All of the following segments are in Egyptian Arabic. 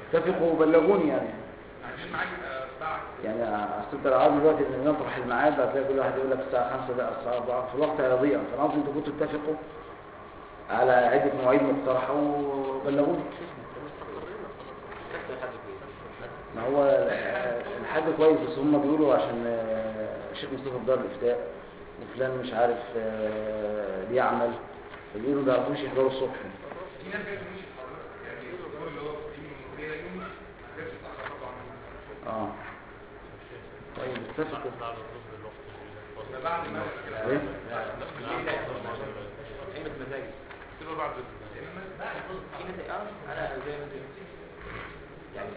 اتفقوا وبلغوني يعني عشان معاك آه، بعد يعني اصل انت لو قعدنا دلوقتي ان نطرح الميعاد هتلاقي كل واحد يقول لك الساعه 5 لا الساعه 4 في الوقت هيضيع فانا قصدي انتوا كنتوا اتفقوا على عده مواعيد مقترحه وبلغوني ما هو الحد كويس بس هم بيقولوا عشان آه، الشيخ مصطفى في دار الافتاء وفلان مش عارف آه، بيعمل فبيقولوا ما بيعرفوش يحضروا الصبح في ناس جايه تمشي في حضرتك يعني الدكتور اللي هو في المنوفيه ده يوم ما جاش اتاخر طبعا اه طيب اتفقوا ده بعد ما ايه أئمة المساجد تبقى بعد في ناس اه انا زي ما انت يعني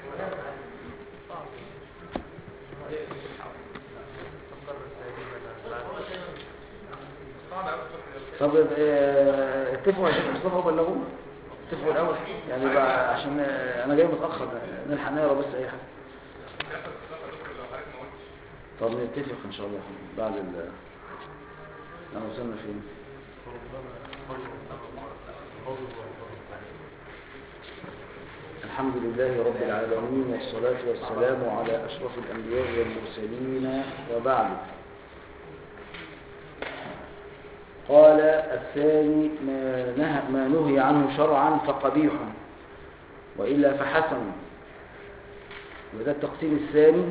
صعب قوي الصبح ده طب آه، اتفقوا يا شيخ مصطفى وبلغونا اتفقوا الاول يعني بقى عشان آه، انا جاي متاخر نلحق نقرا بس اي حاجه بيحصل اتفاق يا دكتور لو حضرتك ما قلتش طب نتفق ان شاء الله بعد ال انا وصلنا فين الحمد لله رب العالمين والصلاة والسلام على أشرف الأنبياء والمرسلين وبعد قال الثاني ما, نه ما نهي عنه شرعا فقبيح وإلا فحسن وده التقسيم الثاني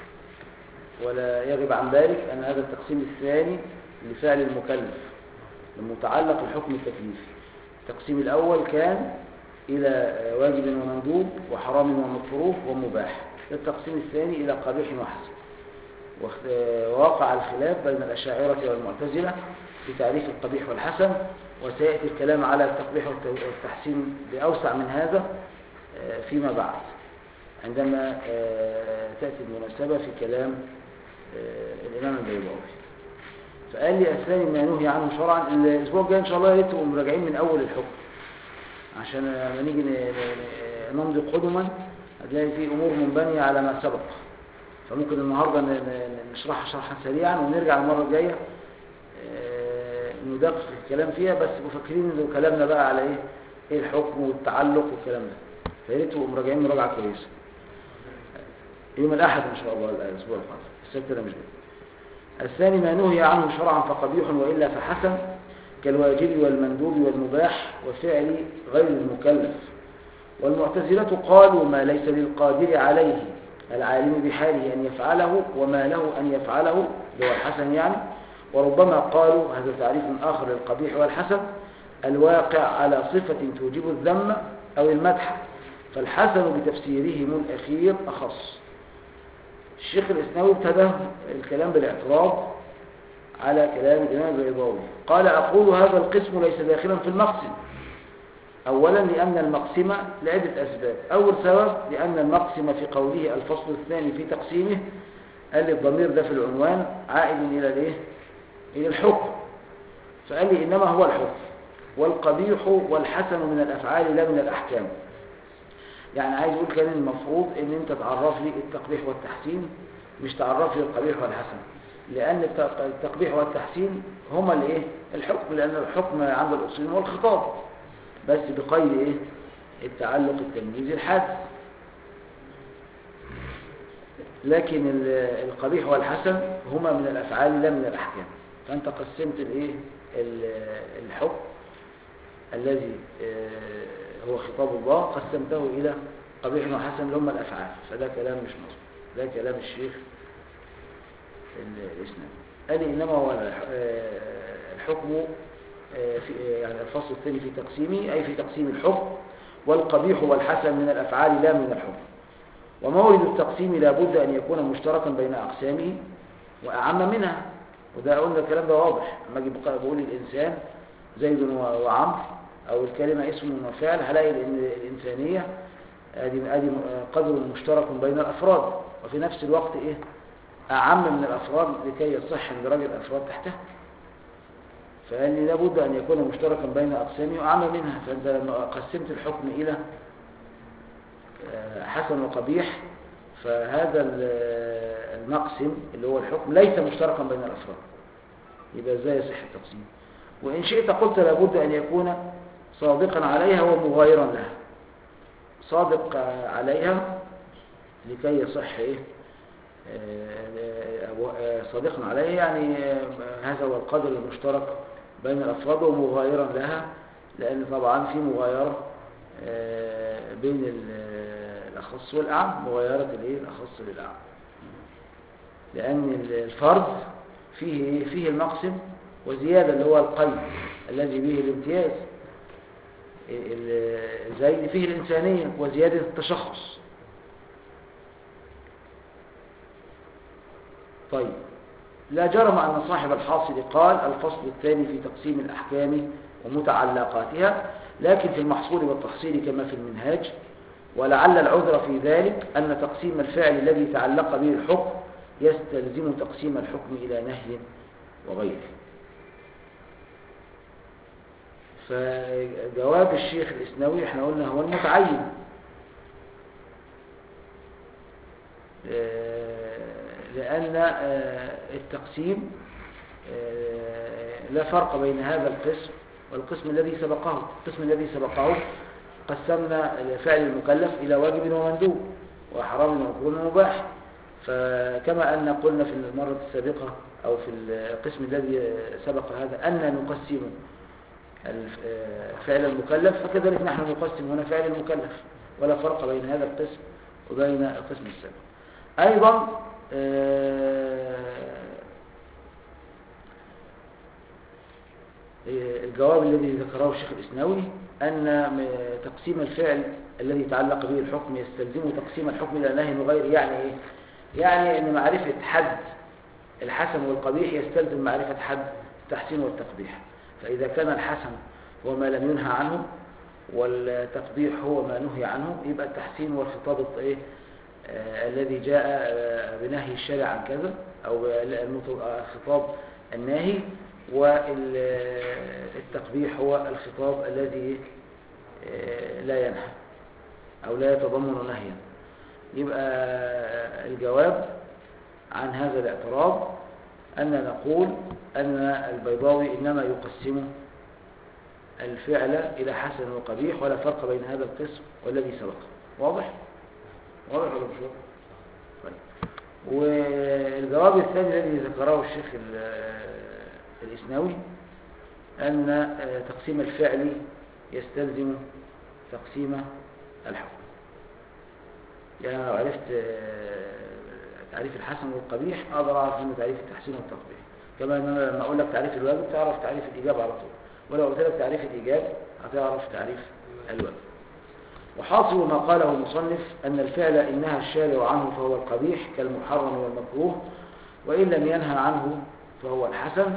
ولا يغب عن ذلك أن هذا التقسيم الثاني لفعل المكلف المتعلق بالحكم التكليفي التقسيم الأول كان إلى واجب ومندوب وحرام ومكروه ومباح التقسيم الثاني إلى قبيح وحسن واخت- ووقع الخلاف بين الأشاعرة والمعتزلة في تعريف القبيح والحسن وسيأتي الكلام على التقبيح والت- والتحسين بأوسع من هذا آه، فيما بعد عندما آه، تأتي المناسبة في كلام آه، الإمام البيضاوي فقال لي الثاني ما نهي عنه شرعا الأسبوع الجاي إن شاء الله يا ريت تبقوا مراجعين من أول الحكم عشان لما نيجي ن- ن- نمضي قدما هتلاقي في أمور منبنية على ما سبق فممكن النهاردة ن- ن- نشرحها شرحا سريعا ونرجع المرة الجاية آه، ندقق في الكلام فيها بس مفكرين ان كلامنا بقى على ايه ايه الحكم والتعلق والكلام ده فيا ريت تبقوا مراجعين مراجعة كويسة يوم الأحد إن شاء الله الأسبوع القادم السبت ده مش جاي الثاني ما نهي عنه شرعا فقبيح وإلا فحسن كالواجب والمندوب والمباح وفعل غير المكلف والمعتزلة قالوا ما ليس للقادر عليه العالم بحاله أن يفعله وما له أن يفعله اللي هو الحسن يعني وربما قالوا هذا تعريف آخر للقبيح والحسن الواقع على صفة توجب الذم أو المدح فالحسن بتفسيرهم الأخير أخص الشيخ الإسناوي ابتدى الكلام بالاعتراض على كلام الإمام البيضاوي قال أقول هذا القسم ليس داخلا في المقسم أولا لأن المقسم لعدة أسباب أول سبب لأن المقسم في قوله الفصل الثاني في تقسيمه قال لي الضمير ده في العنوان عائد إلى الإيه؟ إلى الحكم فقال لي إنما هو الحكم والقبيح والحسن من الأفعال لا من الأحكام يعني عايز يقول كان المفروض ان انت تعرف لي التقبيح والتحسين مش تعرف لي القبيح والحسن لان الت- التقبيح والتحسين هما الايه الحكم لان الحكم عند الاصوليين هو الخطاب بس بقيد ايه التعلق التمييزي الحادث لكن ال- القبيح والحسن هما من الافعال لا من الاحكام فانت قسمت الايه ال- الحكم الذي آه، هو خطاب الله قسمته إلى قبيح وحسن اللي هم الأفعال فده كلام مش مظبوط ده كلام الشيخ ال- الإسلامي قال لي إنما هو الح- آه، الحكم آه، في آه، يعني الفصل الثاني في تقسيمه أي في تقسيم الحكم والقبيح والحسن من الأفعال لا من الحكم ومورد التقسيم لابد أن يكون مشتركا بين أقسامه وأعم منها وده قلنا الكلام ده واضح لما أجي بق- بقول الإنسان زيد و- وعمرو أو الكلمة اسم وفعل هلاقي إن الإنسانية ادي ادي قدر مشترك بين الافراد وفي نفس الوقت ايه اعم من الافراد لكي يصح اندراج الافراد تحتها فقال لي لابد ان يكون مشتركا بين اقسامه واعم منها فانت لما قسمت الحكم الى آه، حسن وقبيح فهذا ال- المقسم اللي هو الحكم ليس مشتركا بين الافراد يبقى ازاي يصح التقسيم وان شئت قلت لابد ان يكون صادقا عليها ومغايرا لها صادق عليها لكي يصح إيه آه، آه، صادقا عليها يعني آه، هذا هو القدر المشترك بين الأفراد ومغايرا لها لأن طبعا في مغايرة آه، بين ال- الأخص والأعم مغايرة الإيه الأخص للأعم لأن الفرد فيه إيه؟ فيه المقسم وزيادة اللي هو القيد الذي به الامتياز ال- زي فيه الإنسانية وزيادة التشخص طيب لا جرم أن صاحب الحاصل قال الفصل الثاني في تقسيم الأحكام ومتعلقاتها لكن في المحصول والتحصيل كما في المنهاج ولعل العذر في ذلك أن تقسيم الفعل الذي تعلق به الحكم يستلزم تقسيم الحكم إلى نهي وغيره فجواب الشيخ الإسنوي احنا قلنا هو المتعين آه، لأن آه، التقسيم آه، لا فرق بين هذا القسم والقسم الذي سبقه القسم الذي سبقه قسمنا فعل المكلف إلى واجب ومندوب وحرام ومكروه ومباح فكما أن قلنا في المرة السابقة أو في القسم الذي سبق هذا أن نقسم الف- آه، فعل المكلف فكذلك نحن نقسم هنا فعل المكلف ولا فرق بين هذا القسم وبين القسم السابق أيضا آه، آه، الجواب الذي ذكره الشيخ الإسناوي أن م- تقسيم الفعل الذي تعلق به الحكم يستلزم تقسيم الحكم إلى نهي وغيره يعني إيه؟ يعني أن معرفة حد الحسن والقبيح يستلزم معرفة حد التحسين والتقبيح فإذا كان الحسن هو ما لم ينهى عنه والتقبيح هو ما نهي عنه يبقى التحسين والخطاب الط- إيه؟ آه، الذي جاء آه، بنهي الشارع عن كذا أو المط- آه، الخطاب الناهي والتقبيح هو الخطاب الذي آه، لا ينهى أو لا يتضمن نهيا يبقى آه، الجواب عن هذا الاعتراض أن نقول أن البيضاوي إنما يقسم الفعل إلى حسن وقبيح ولا فرق بين هذا القسم والذي سبقه واضح؟ واضح ولا مش واضح؟ طيب والجواب الثاني الذي ذكره الشيخ ال- الإسناوي أن آه، تقسيم الفعل يستلزم تقسيم الحكم يعني لو عرفت آه، تعريف الحسن والقبيح أقدر أعرف منه تعريف التحسين والتقبيح كما أن أنا لما أقول لك تعريف الواجب تعرف تعريف الإيجاب على طول ولو قلت لك تعريف الإيجاب هتعرف تعريف الواجب وحاصل ما قاله المصنف أن الفعل إن نهى الشارع عنه فهو القبيح كالمحرم والمكروه وإن لم ينهى عنه فهو الحسن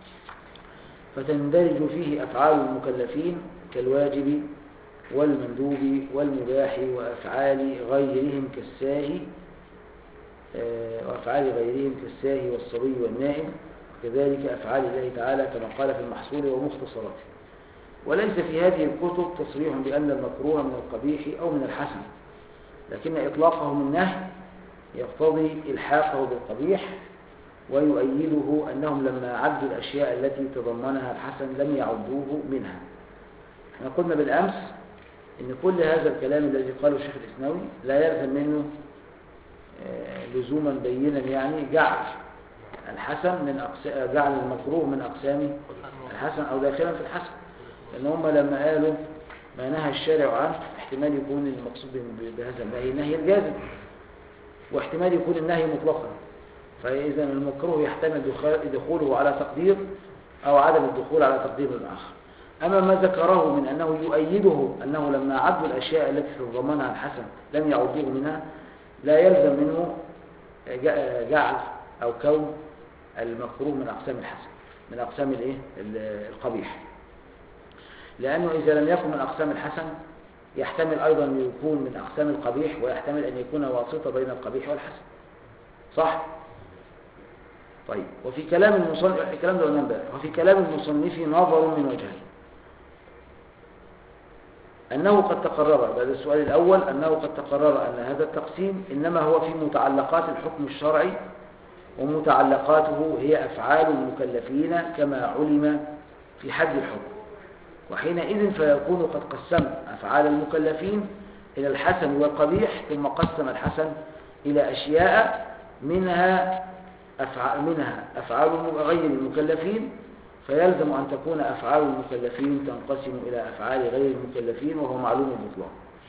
فتندرج فيه أفعال المكلفين كالواجب والمندوب والمباح وأفعال غيرهم كالساهي آه، وأفعال غيرهم كالساهي والصبي والنائم وكذلك أفعال الله تعالى كما قال في المحصول ومختصراته وليس في هذه الكتب تصريح بأن المكروه من القبيح أو من الحسن لكن إطلاقه من نهي يقتضي إلحاقه بالقبيح ويؤيده أنهم لما عدوا الأشياء التي تضمنها الحسن لم يعدوه منها احنا قلنا بالأمس إن كل هذا الكلام الذي قاله الشيخ الإسناوي لا يلزم منه آه، لزوما بينا يعني جعل الحسن من أقس... جعل المكروه من أقسام الحسن أو داخلا في الحسن لأن هم لما قالوا ما نهى الشارع عنه احتمال يكون المقصود بهم بهذا النهي نهي الجازم واحتمال يكون النهي مطلقا فإذا المكروه يحتمل دخال- دخوله على تقدير أو عدم الدخول على تقدير آخر أما ما ذكره من أنه يؤيده أنه لما عدوا الأشياء التي تتضمنها الحسن لم يعدوه منها لا يلزم منه ج- جعل أو كون المكروه من أقسام الحسن من أقسام الإيه؟ ال- القبيح لأنه إذا لم يكن من أقسام الحسن يحتمل أيضا أن يكون من أقسام القبيح ويحتمل أن يكون واسطة بين القبيح والحسن صح؟ طيب وفي كلام المصنف الكلام ده قلناه امبارح وفي كلام المصنف نظر من وجهين أنه قد تقرر بعد السؤال الأول أنه قد تقرر أن هذا التقسيم إنما هو في متعلقات الحكم الشرعي ومتعلقاته هي أفعال المكلفين كما علم في حد الحكم وحينئذ فيكون قد قسمت أفعال المكلفين إلى الحسن والقبيح ثم قسم الحسن إلى أشياء منها أفعال, منها أفعال غير المكلفين فيلزم أن تكون أفعال المكلفين تنقسم إلى أفعال غير المكلفين وهو معلوم البطلان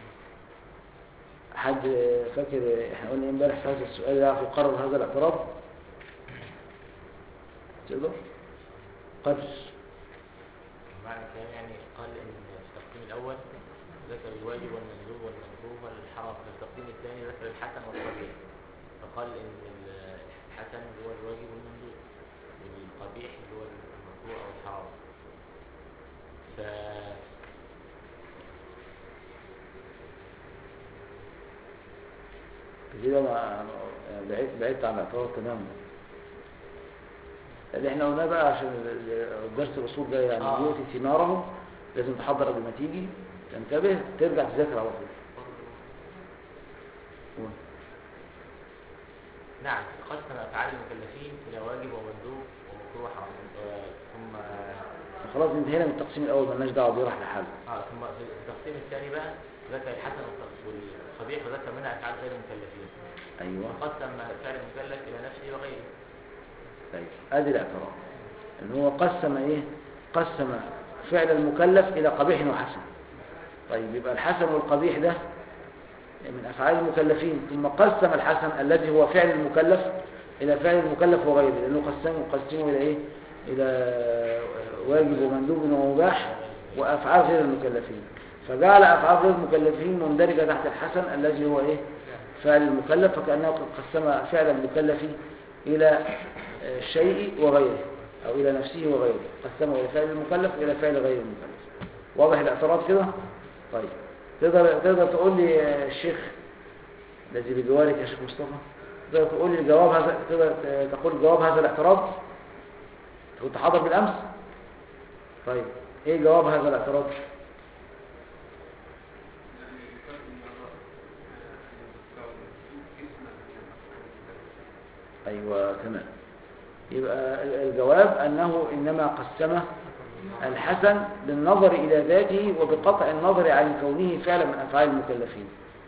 حد فاكر احنا قلنا امبارح في هذا السؤال يعرف يقرر هذا الاعتراض تقدر قدر معنى الكلام يعني قال ان التقسيم الاول ذكر الواجب والمندوب والمكروه والحرام في التقسيم الثاني ذكر الحسن والقبيح فقال ان الحسن هو الواجب والمندوب والقبيح هو المكروه او الحرام ف كده ما بعدت بعدت عن الاعتراض تماما اللي احنا قلناه بقى عشان الدرس الاصول ده يعني آه. يؤتي ثماره لازم تحضر قبل ما تيجي تنتبه ترجع تذاكر على طول قول. نعم قسم افعال المكلفين الى واجب ومندوب ومكروه وحرام آه، ثم خلاص انتهينا من التقسيم الاول مالناش دعوه بيه راح لحاله اه ثم في التقسيم الثاني بقى ذكر الحسن والقبيح وذكر منها افعال غير المكلفين ايوه وقسم فعل المكلف الى نفسه وغيره طيب ادي الاعتراض ان هو قسم ايه قسم فعل المكلف الى قبيح وحسن طيب يبقى الحسن والقبيح ده من افعال المكلفين ثم قسم الحسن الذي هو فعل المكلف الى فعل المكلف وغيره لانه قسمه قسمه الى ايه الى واجب ومندوب ومباح وافعال غير المكلفين فجعل افعال غير المكلفين مندرجه تحت الحسن الذي هو ايه فعل المكلف فكانه قد قسم فعل المكلف الى الشيء وغيره او الى نفسه وغيره قسمه الى فعل المكلف والى فعل غير المكلف واضح الاعتراض كده طيب تقدر تقدر تقول لي يا الشيخ الذي بجوارك يا شيخ مصطفى تقدر تقول لي الجواب هذا تقدر تقول جواب هذا الاعتراض كنت حاضر بالامس طيب ايه جواب هذا الاعتراض ايوه تمام يبقى الجواب انه انما قسمه الحسن بالنظر الى ذاته وبقطع النظر عن كونه فعلا من افعال المكلفين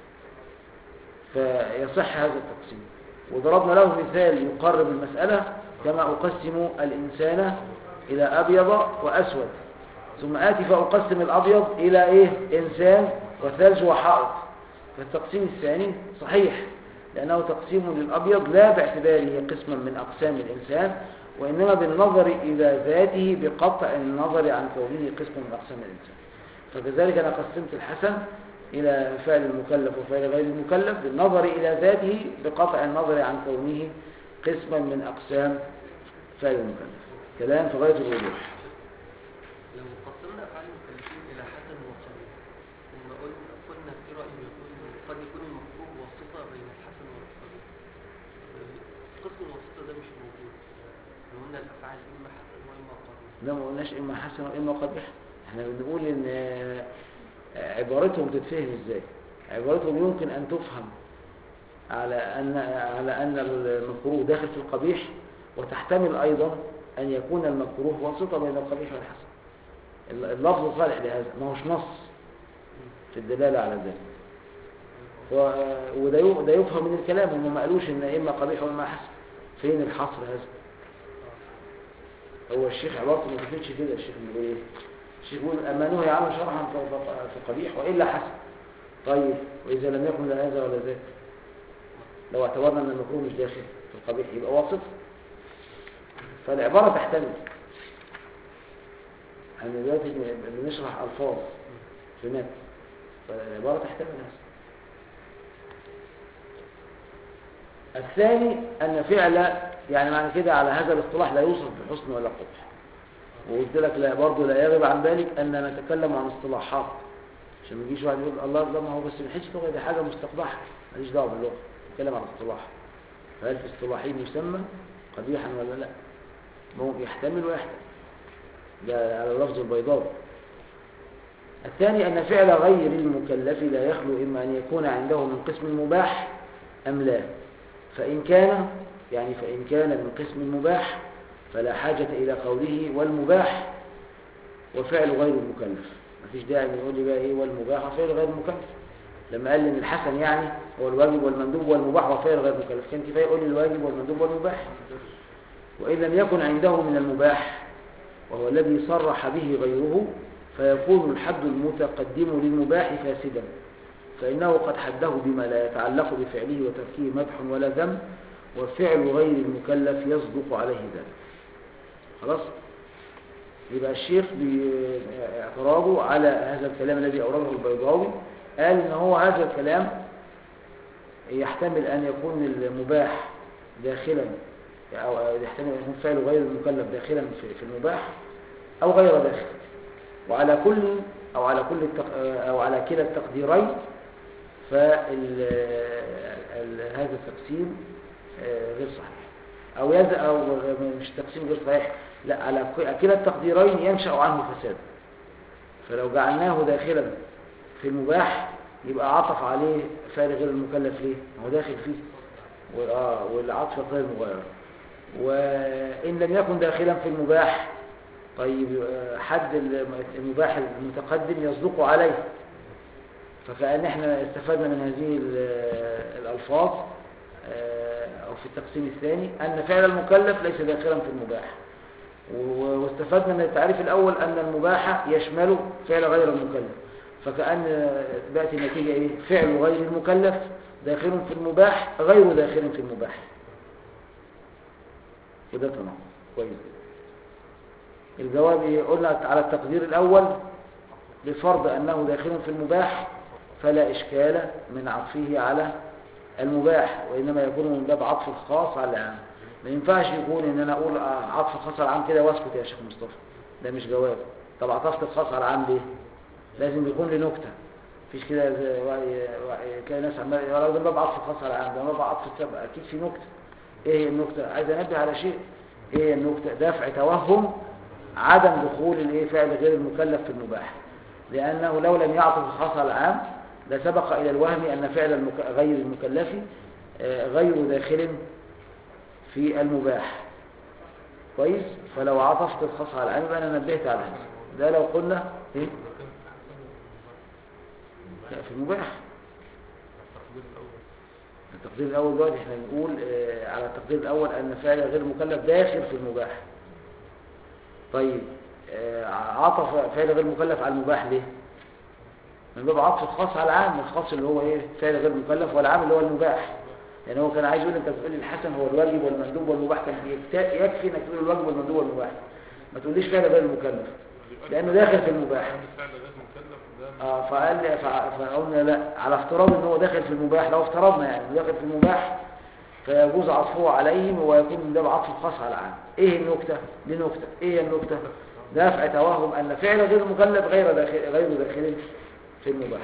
فيصح هذا التقسيم وضربنا له مثال يقرب المسألة كما أقسم الإنسان إلى أبيض وأسود ثم آتي فأقسم الأبيض إلى إيه إنسان وثلج وحائط فالتقسيم الثاني صحيح لأنه تقسيم للأبيض لا باعتباره قسما من أقسام الإنسان وإنما بالنظر إلى ذاته بقطع النظر عن كونه قسما من أقسام الإنسان فكذلك أنا قسمت الحسن إلى فعل المكلف وفعل غير المكلف بالنظر إلى ذاته بقطع النظر عن كونه قسما من أقسام فعل المكلف كلام في غاية الوضوح لو قسمنا أفعال المكلفين إلى حسن وقبيح ثم قلنا قلنا في رأي يقول قد يكون المكروه واسطة بين الحسن والقبيح قسم الواسطة ده مش موجود لو قلنا الأفعال إما حسن وإما قبيح لا ما قلناش إما حسن وإما قبيح احنا بنقول إن عبارتهم تتفهم ازاي عبارتهم يمكن ان تفهم على ان على ان المكروه داخل في القبيح وتحتمل ايضا ان يكون المكروه واسطه بين القبيح والحسن اللفظ صالح لهذا ما هوش نص في الدلاله على ذلك وده ده يفهم من الكلام هم ما قالوش ان اما قبيح واما حسن فين الحصر هذا هو الشيخ عبارته ما تفهمش كده الشيخ بيقول ايه الشيخ يقول أما نهي عنه شرعا فقبيح وإلا حسن طيب وإذا لم يكن لا هذا ولا ذاك لو اعتبرنا أن المكروه مش داخل في القبيح يبقى واسط فالعبارة تحتمل احنا دلوقتي بنشرح ألفاظ في مات فالعبارة تحتمل هذا الثاني أن فعل يعني معنى كده على هذا الاصطلاح لا يوصف بحسن ولا قبح وقلت لك لا برضه لا يغيب عن ذلك أننا نتكلم عن اصطلاحات عشان ما يجيش واحد يقول الله ده ما هو بس من حيث اللغة دي حاجة مستقبحة ماليش دعوة باللغة نتكلم عن اصطلاح فهل في اصطلاحين يسمى قبيحا ولا لا ممكن يحتمل ويحتمل ده على لفظ البيضاوي الثاني أن فعل غير المكلف لا يخلو إما أن يكون عنده من قسم مباح أم لا فإن كان يعني فإن كان من قسم مباح فلا حاجة إلى قوله والمباح وفعل غير المكلف مفيش داعي من يقول لي بقى إيه والمباح وفعل غير المكلف لما قال لي ان الحسن يعني هو الواجب والمندوب والمباح وفعل غير مكلف كان كفايه يقول لي الواجب والمندوب والمباح وان لم يكن عنده من المباح وهو الذي صرح به غيره فيكون الحد المتقدم للمباح فاسدا فإنه قد حده بما لا يتعلق بفعله وتركه مدح ولا ذم وفعل غير المكلف يصدق عليه ذلك خلاص يبقى الشيخ باعتراضه على هذا الكلام الذي أورده البيضاوي قال إن هو هذا الكلام يحتمل أن يكون المباح داخلا أو يحتمل أن يكون فعل غير المكلف داخلا في في المباح أو غير داخل وعلى كل أو على كل التق... أو على كلا التقديرين فهذا التقسيم آه، غير صحيح أو يز... أو مش تقسيم غير صحيح لا على ك- كلا التقديرين ينشأ عنه فساد فلو جعلناه داخلا في المباح يبقى عطف عليه فعل غير المكلف ليه؟ ما هو داخل فيه و- آه، والعطف غير مغير وإن لم يكن داخلا في المباح طيب آه، حد الم- المباح المتقدم يصدق عليه فكأن احنا استفدنا من هذه ال- الألفاظ آه، أو في التقسيم الثاني أن فعل المكلف ليس داخلا في المباح و- واستفدنا من التعريف الأول أن المباح يشمل فعل غير المكلف فكأن بقت النتيجة إيه؟ فعل غير المكلف داخل في المباح غير داخل في المباح وده تمام كويس الجواب إيه؟ قلنا على التقدير الأول بفرض أنه داخل في المباح فلا إشكال من عطفه على المباح وإنما يكون من باب عطف الخاص على العام ما ينفعش يكون إن أنا أقول آه، عطف الخاص على العام كده واسكت يا شيخ مصطفى ده مش جواب طب عطفت الخاص على العام ليه؟ لازم يكون لي نكتة مفيش كده زي وعي وعي تلاقي ناس عمال يا راجل ده باب عطف الخاص على العام ده باب عطف السبع أكيد في نكتة إيه هي النكتة؟ عايز أنبه على شيء إيه هي النكتة؟ دفع توهم عدم دخول الايه فعل غير المكلف في المباح لأنه لو لم يعطف الخاص على العام لسبق إلى الوهم أن فعل المك... غير المكلف آه، غير داخل في المباح كويس فلو عطفت الخاص على العام يبقى أنا نبهت على هذا ده لو قلنا إيه؟ لا في المباح التقدير الأول دلوقتي احنا بنقول آه، على التقدير الأول أن فعل غير مكلف داخل في المباح طيب آه، عطف فعل غير مكلف على المباح ليه من باب عطف الخاص على العام الخاص اللي هو ايه فعل غير مكلف والعام اللي هو المباح يعني هو كان عايز يقول انت بتقول لي الحسن هو الواجب والمندوب والمباح كان يكت- يكفي انك تقول الواجب والمندوب والمباح ما تقوليش فعل غير مكلف لانه داخل في المباح فعل غير مكلف ده اه فقال لي فع- فقلنا لا على افتراض ان هو داخل في المباح لو افترضنا يعني إنه داخل في المباح فيجوز عطفه عليهم ويكون من باب عطف الخاص على العام ايه النكته دي نكته ايه هي النكته دافع توهم ان فعل غير مكلف غير داخل غير داخل في المباح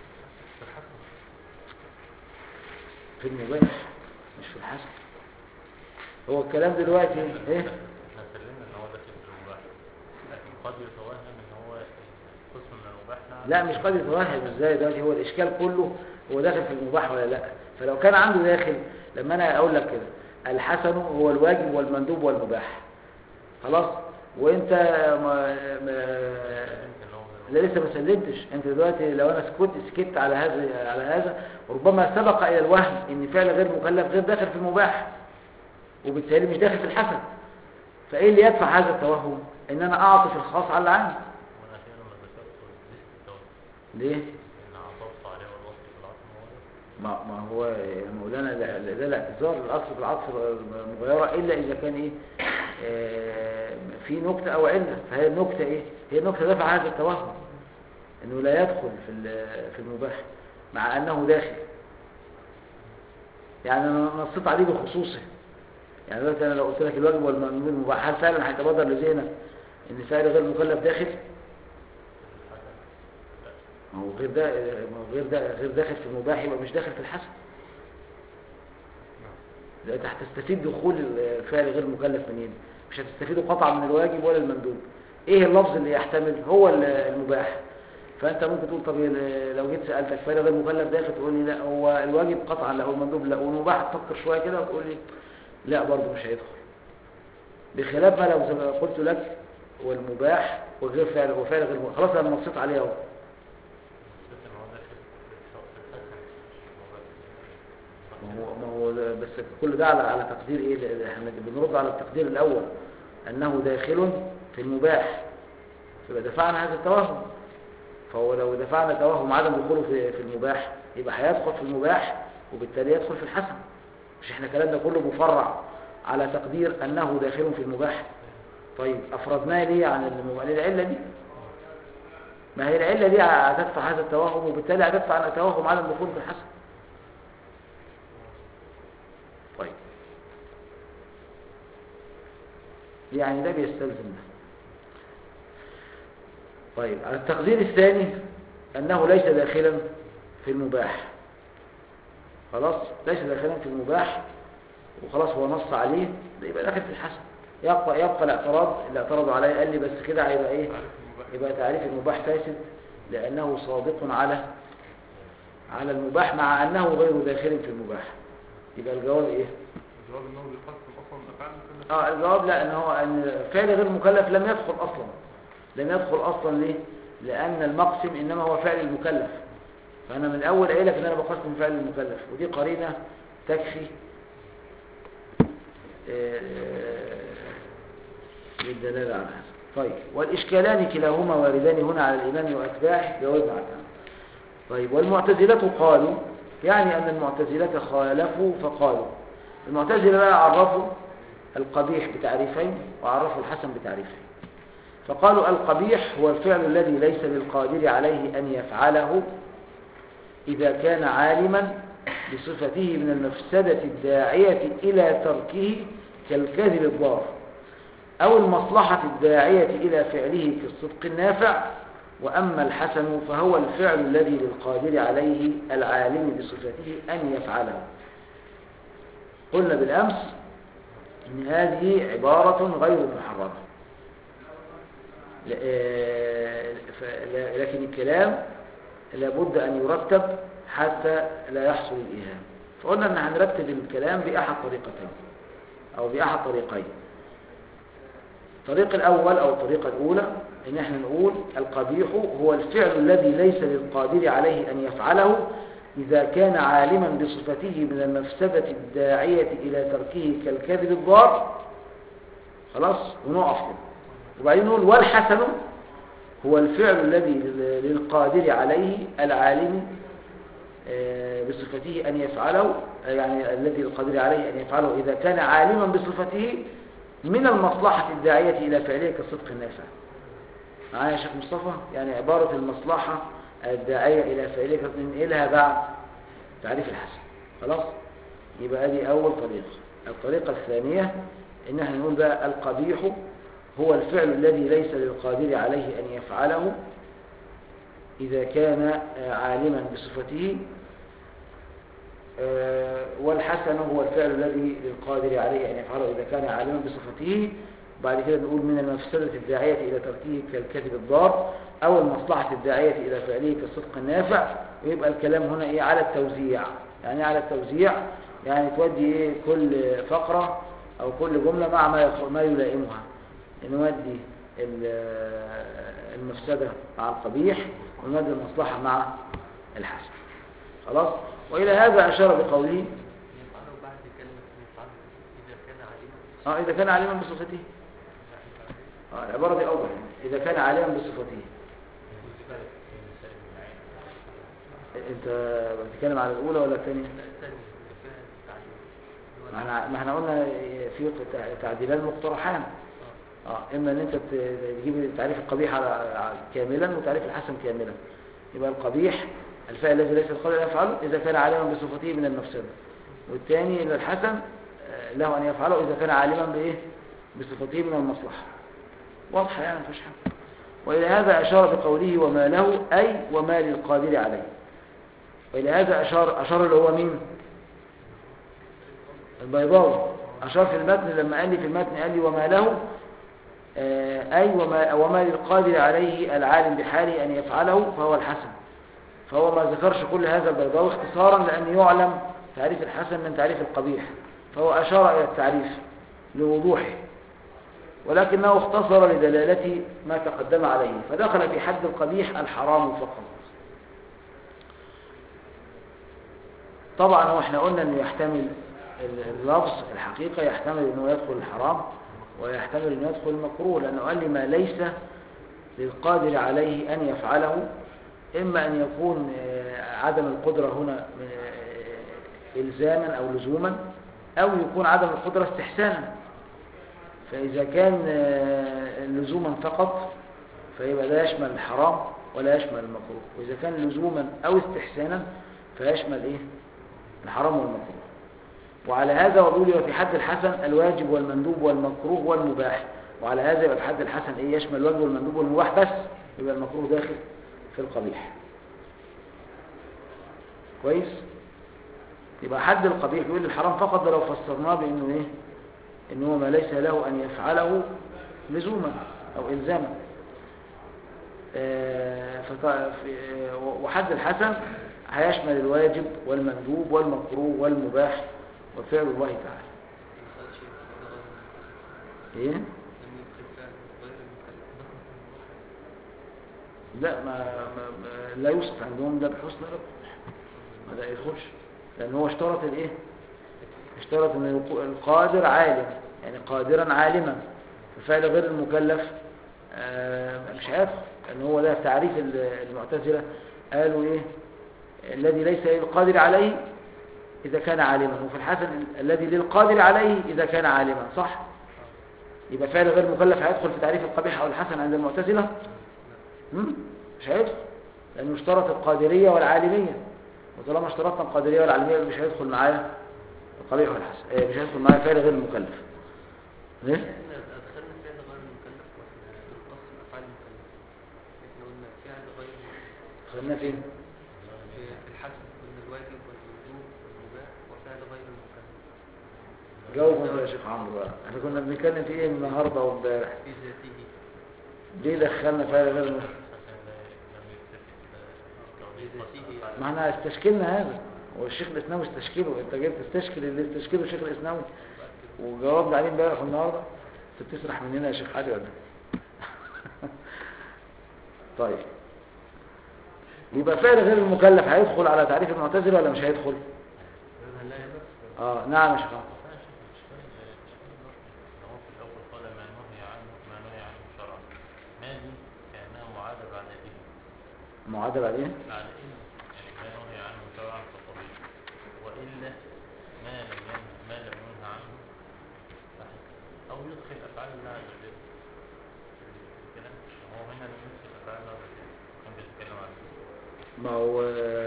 في المباح مش في الحسن هو الكلام دلوقتي ايه احنا سلمنا ان هو داخل في المباح لكن قد يتوهم ان هو قسم من المباح نعم لا مش قد يتوهم ازاي دلوقتي هو الاشكال كله هو داخل في المباح ولا لا فلو كان عنده داخل لما انا اقول لك كده الحسن هو الواجب والمندوب والمباح خلاص وانت ما ما ان هو لا لسه ما سلمتش انت دلوقتي لو انا سكت سكت على هذا على هذا ربما سبق الى الوهم ان فعل غير مكلف غير داخل في المباح وبالتالي مش داخل في الحسن فايه اللي يدفع هذا التوهم ان انا اعطف الخاص على العام وانا اخيرا لما ذكرت ليست التوهم ليه ان عطفت عليه والوصف في العطف هو ما ما هو يا مولانا ده ده- ده الاعتذار الاصل في العطف المغيره الا اذا كان ايه آه، في نكته او عله فهي النكته ايه هي النكته دفع هذا التوهم انه لا يدخل في ال- في المباح مع انه داخل يعني انا نصيت عليه بخصوصه يعني دلوقتي انا لو قلت لك الواجب والمأمون المباح هل فعلا هيتبادر لذهنك ان فعل غير مكلف داخل ما هو غير ده ما هو غير ده غير داخل في المباح يبقى مش داخل في الحسن لا انت هتستفيد دخول الفعل غير مكلف منين مش هتستفيده قطعا من الواجب ولا المندوب ايه اللفظ اللي يحتمل هو ال- المباح فانت ممكن تقول طب ال- لو جيت سالتك فعل غير مكلف داخل تقول لي لا هو الواجب قطعا لا هو المندوب لا والمباح تفكر شويه كده وتقول لي لا برضه مش هيدخل بخلاف ما لو زي ما قلت لك والمباح وغير فعل وفعل غير مكلف. خلاص انا نصيت عليه اهو نسيت ان هو داخل في ما هو ما هو ده- بس كل ده على على تقدير ايه ل- احنا بنرد على التقدير الاول انه داخل في المباح يبقى دفعنا هذا التوهم فهو لو دفعنا توهم عدم دخوله في في المباح يبقى هيدخل في المباح وبالتالي يدخل في الحسن مش احنا كلامنا كله مفرع على تقدير انه داخل في المباح طيب افردناه ليه عن المباح للعله دي ما هي العله دي هتدفع هذا التوهم وبالتالي هتدفع عن التوهم عدم دخوله في الحسن طيب يعني ده بيستلزم ده طيب على التقدير الثاني أنه ليس داخلا في المباح خلاص ليس داخلا في المباح وخلاص هو نص عليه ده يبقى داخل في الحسن يبقى يبقى الاعتراض اللي اعترضوا عليه قال لي بس كده هيبقى ايه عارف المباح يبقى تعريف المباح فاسد لأنه صادق على على المباح مع أنه غير داخل في المباح يبقى الجواب ايه الجواب انه بيقسم اصلا افعال المكلف اه الجواب لا ان هو ان فعل غير مكلف لم يدخل اصلا لم يدخل اصلا ليه لان المقسم انما هو فعل المكلف فانا من الاول قايل لك ان انا بقسم فعل المكلف ودي قرينه تكفي آه، للدلاله على هذا طيب والاشكالان كلاهما واردان هنا على الامام واتباعه جوابنا عنه طيب والمعتزله قالوا يعني ان المعتزله خالفوا فقالوا المعتزله بقى عرفوا القبيح بتعريفين وعرفوا الحسن بتعريفين فقالوا القبيح هو الفعل الذي ليس للقادر عليه أن يفعله إذا كان عالما بصفته من المفسدة الداعية إلى تركه كالكذب الضار أو المصلحة الداعية إلى فعله كالصدق النافع وأما الحسن فهو الفعل الذي للقادر عليه العالم بصفته أن يفعله قلنا بالأمس إن هذه عبارة غير محرمة ل- آه، ف- ل- لكن الكلام لابد أن يرتب حتى لا يحصل الإيهام فقلنا أن هنرتب الكلام بأحد طريقتين أو بأحد طريقين الطريق الأول أو الطريقة الأولى إن احنا نقول القبيح هو الفعل الذي ليس للقادر عليه أن يفعله إذا كان عالما بصفته من المفسدة الداعية إلى تركه كالكذب الضار خلاص ونقف كده وبعدين نقول والحسن هو الفعل الذي لل- للقادر عليه العالم آه، بصفته أن يفعله آه، يعني الذي للقادر عليه أن يفعله إذا كان عالما بصفته من المصلحة الداعية إلى فعله كالصدق النافع معايا يا شيخ مصطفى يعني عبارة المصلحة الداعية إلى فعله ننقلها بعد تعريف الحسن خلاص يبقى دي أول طريقة الطريقة الثانية إن احنا نقول بقى القبيح هو الفعل الذي ليس للقادر عليه أن يفعله إذا كان آه، عالما بصفته آه، والحسن هو الفعل الذي للقادر عليه أن يفعله إذا كان عالما بصفته بعد كده نقول من المفسدة الداعية إلى تركه كالكذب الضار أو المصلحة الداعية إلى فعله كالصدق النافع ويبقى الكلام هنا إيه على التوزيع يعني إيه على التوزيع يعني تودي إيه كل فقرة أو كل جملة مع ما يخ- ما يلائمها نودي ال- المفسدة مع القبيح ونودي المصلحة مع الحسن خلاص وإلى هذا أشار بقوله يفعله بعد كلمة يفعله إذا كان عليما آه إذا كان عالما بصفته آه العبارة دي أوضح إذا كان عالما بصفته أنت بتتكلم على الأولى ولا الثانية؟ لا الثاني اللي فيها التعليم اللي هو ما احنا ما احنا قلنا في تع- تعديلان مقترحان آه. اه اما ان انت ت- تجيب تعريف القبيح على على- كاملا وتعريف الحسن كاملا يبقى القبيح الفعل الذي ليس القادر أن يفعله اذا كان عالما بصفته من المفسده والثاني ان الحسن آه، له ان يفعله اذا كان عالما بايه بصفته من المصلحه واضحه يعني مفيش حاجه والى هذا اشار بقوله وما له اي وما للقادر عليه والى هذا اشار اشار اللي هو مين البيضاوي أشار في المتن لما قال لي في المتن قال لي وما له آه، أي وما, وما للقادر عليه العالم بحاله أن يفعله فهو الحسن فهو ما ذكرش كل هذا البيضاوي اختصارا لأن يعلم تعريف الحسن من تعريف القبيح فهو أشار إلى التعريف لوضوحه ولكنه اختصر لدلالة ما تقدم عليه فدخل في حد القبيح الحرام فقط طبعا هو احنا قلنا انه يحتمل ال- اللفظ الحقيقة يحتمل انه يدخل الحرام ويحتمل انه يدخل المكروه لانه قال لي ما ليس للقادر عليه ان يفعله اما ان يكون آه، عدم القدرة هنا آه، الزاما او لزوما او يكون عدم القدرة استحسانا فاذا كان آه، لزوما فقط فيبقى ده يشمل الحرام ولا يشمل المكروه واذا كان لزوما او استحسانا فيشمل ايه الحرام والمكروه وعلى هذا وبيقول يبقى في حد الحسن الواجب والمندوب والمكروه والمباح وعلى هذا يبقى في حد الحسن ايه يشمل الواجب والمندوب والمباح بس يبقى المكروه داخل في القبيح كويس يبقى حد القبيح يقول الحرام فقط ده لو فسرناه بانه ايه ان هو ما ليس له ان يفعله لزوما او الزاما آه، فط- في- آه، وحد الحسن هيشمل الواجب والمندوب والمكروه والمباح وفعل الله تعالى ما قالش فعل غير المكلف ايه لم يدخل فعل غير المكلف لا ما, ما, ما لا يوصف عندهم ده بحسن رب ما ده يدخلش لان هو اشترط الايه اشترط ان الق- القادر عالم يعني قادرا عالما ففعل غير المكلف آه، مش هيدخل لان هو ده تعريف ال- المعتزله قالوا ايه الذي ليس للقادر عليه اذا كان عالما وفي الحسن ال- الذي للقادر عليه اذا كان عالما صح يبقى فعل غير مكلف هيدخل في تعريف القبيح او الحسن عند المعتزله هم؟ مش هيدخل لانه اشترط القادريه والعالميه وطالما اشترطنا القادريه والعالميه مش هيدخل معايا القبيح والحسن آه، مش هيدخل معايا فعل غير المكلف ليه احنا ادخلنا فعل غير المكلف واحنا بنخص افعال المكلف احنا قلنا فعل غير المكلف خلينا فين في في الحسن قلنا الواجب والمندوب والمباح وفعل غير المكلف جاوب انت يا شيخ عمرو بقى احنا كنا بنتكلم في ايه النهارده وامبارح في ذاته ليه دخلنا فعل غير المكلف بذاته ما احنا استشكلنا هذا هو الشيخ الاسناوي استشكله انت جاي تستشكل اللي استشكله الشيخ الاسناوي وجاوبنا عليه امبارح والنهارده انت بتسرح مننا يا شيخ علي ولا إيه؟ طيب يبقى فعل غير المكلف هيدخل على تعريف المعتزله ولا مش هيدخل لا يمس اه نعم يا شيخ عمرو. هو في الأول قال ما نهي عنه ما نهي عنه شرعا ما دي كأنها معادة بعد إيه؟ معادل عليه بعد إيه؟ يعني ما نهي عنه شرعا فقبيح وإلا ما لم ينهى ما لم ينهى عنه فحسن أو يدخل أفعال الله عز وجل في الكلام هو هنا لم يدخل أفعال الله عز وجل كان بيتكلم عن ما هو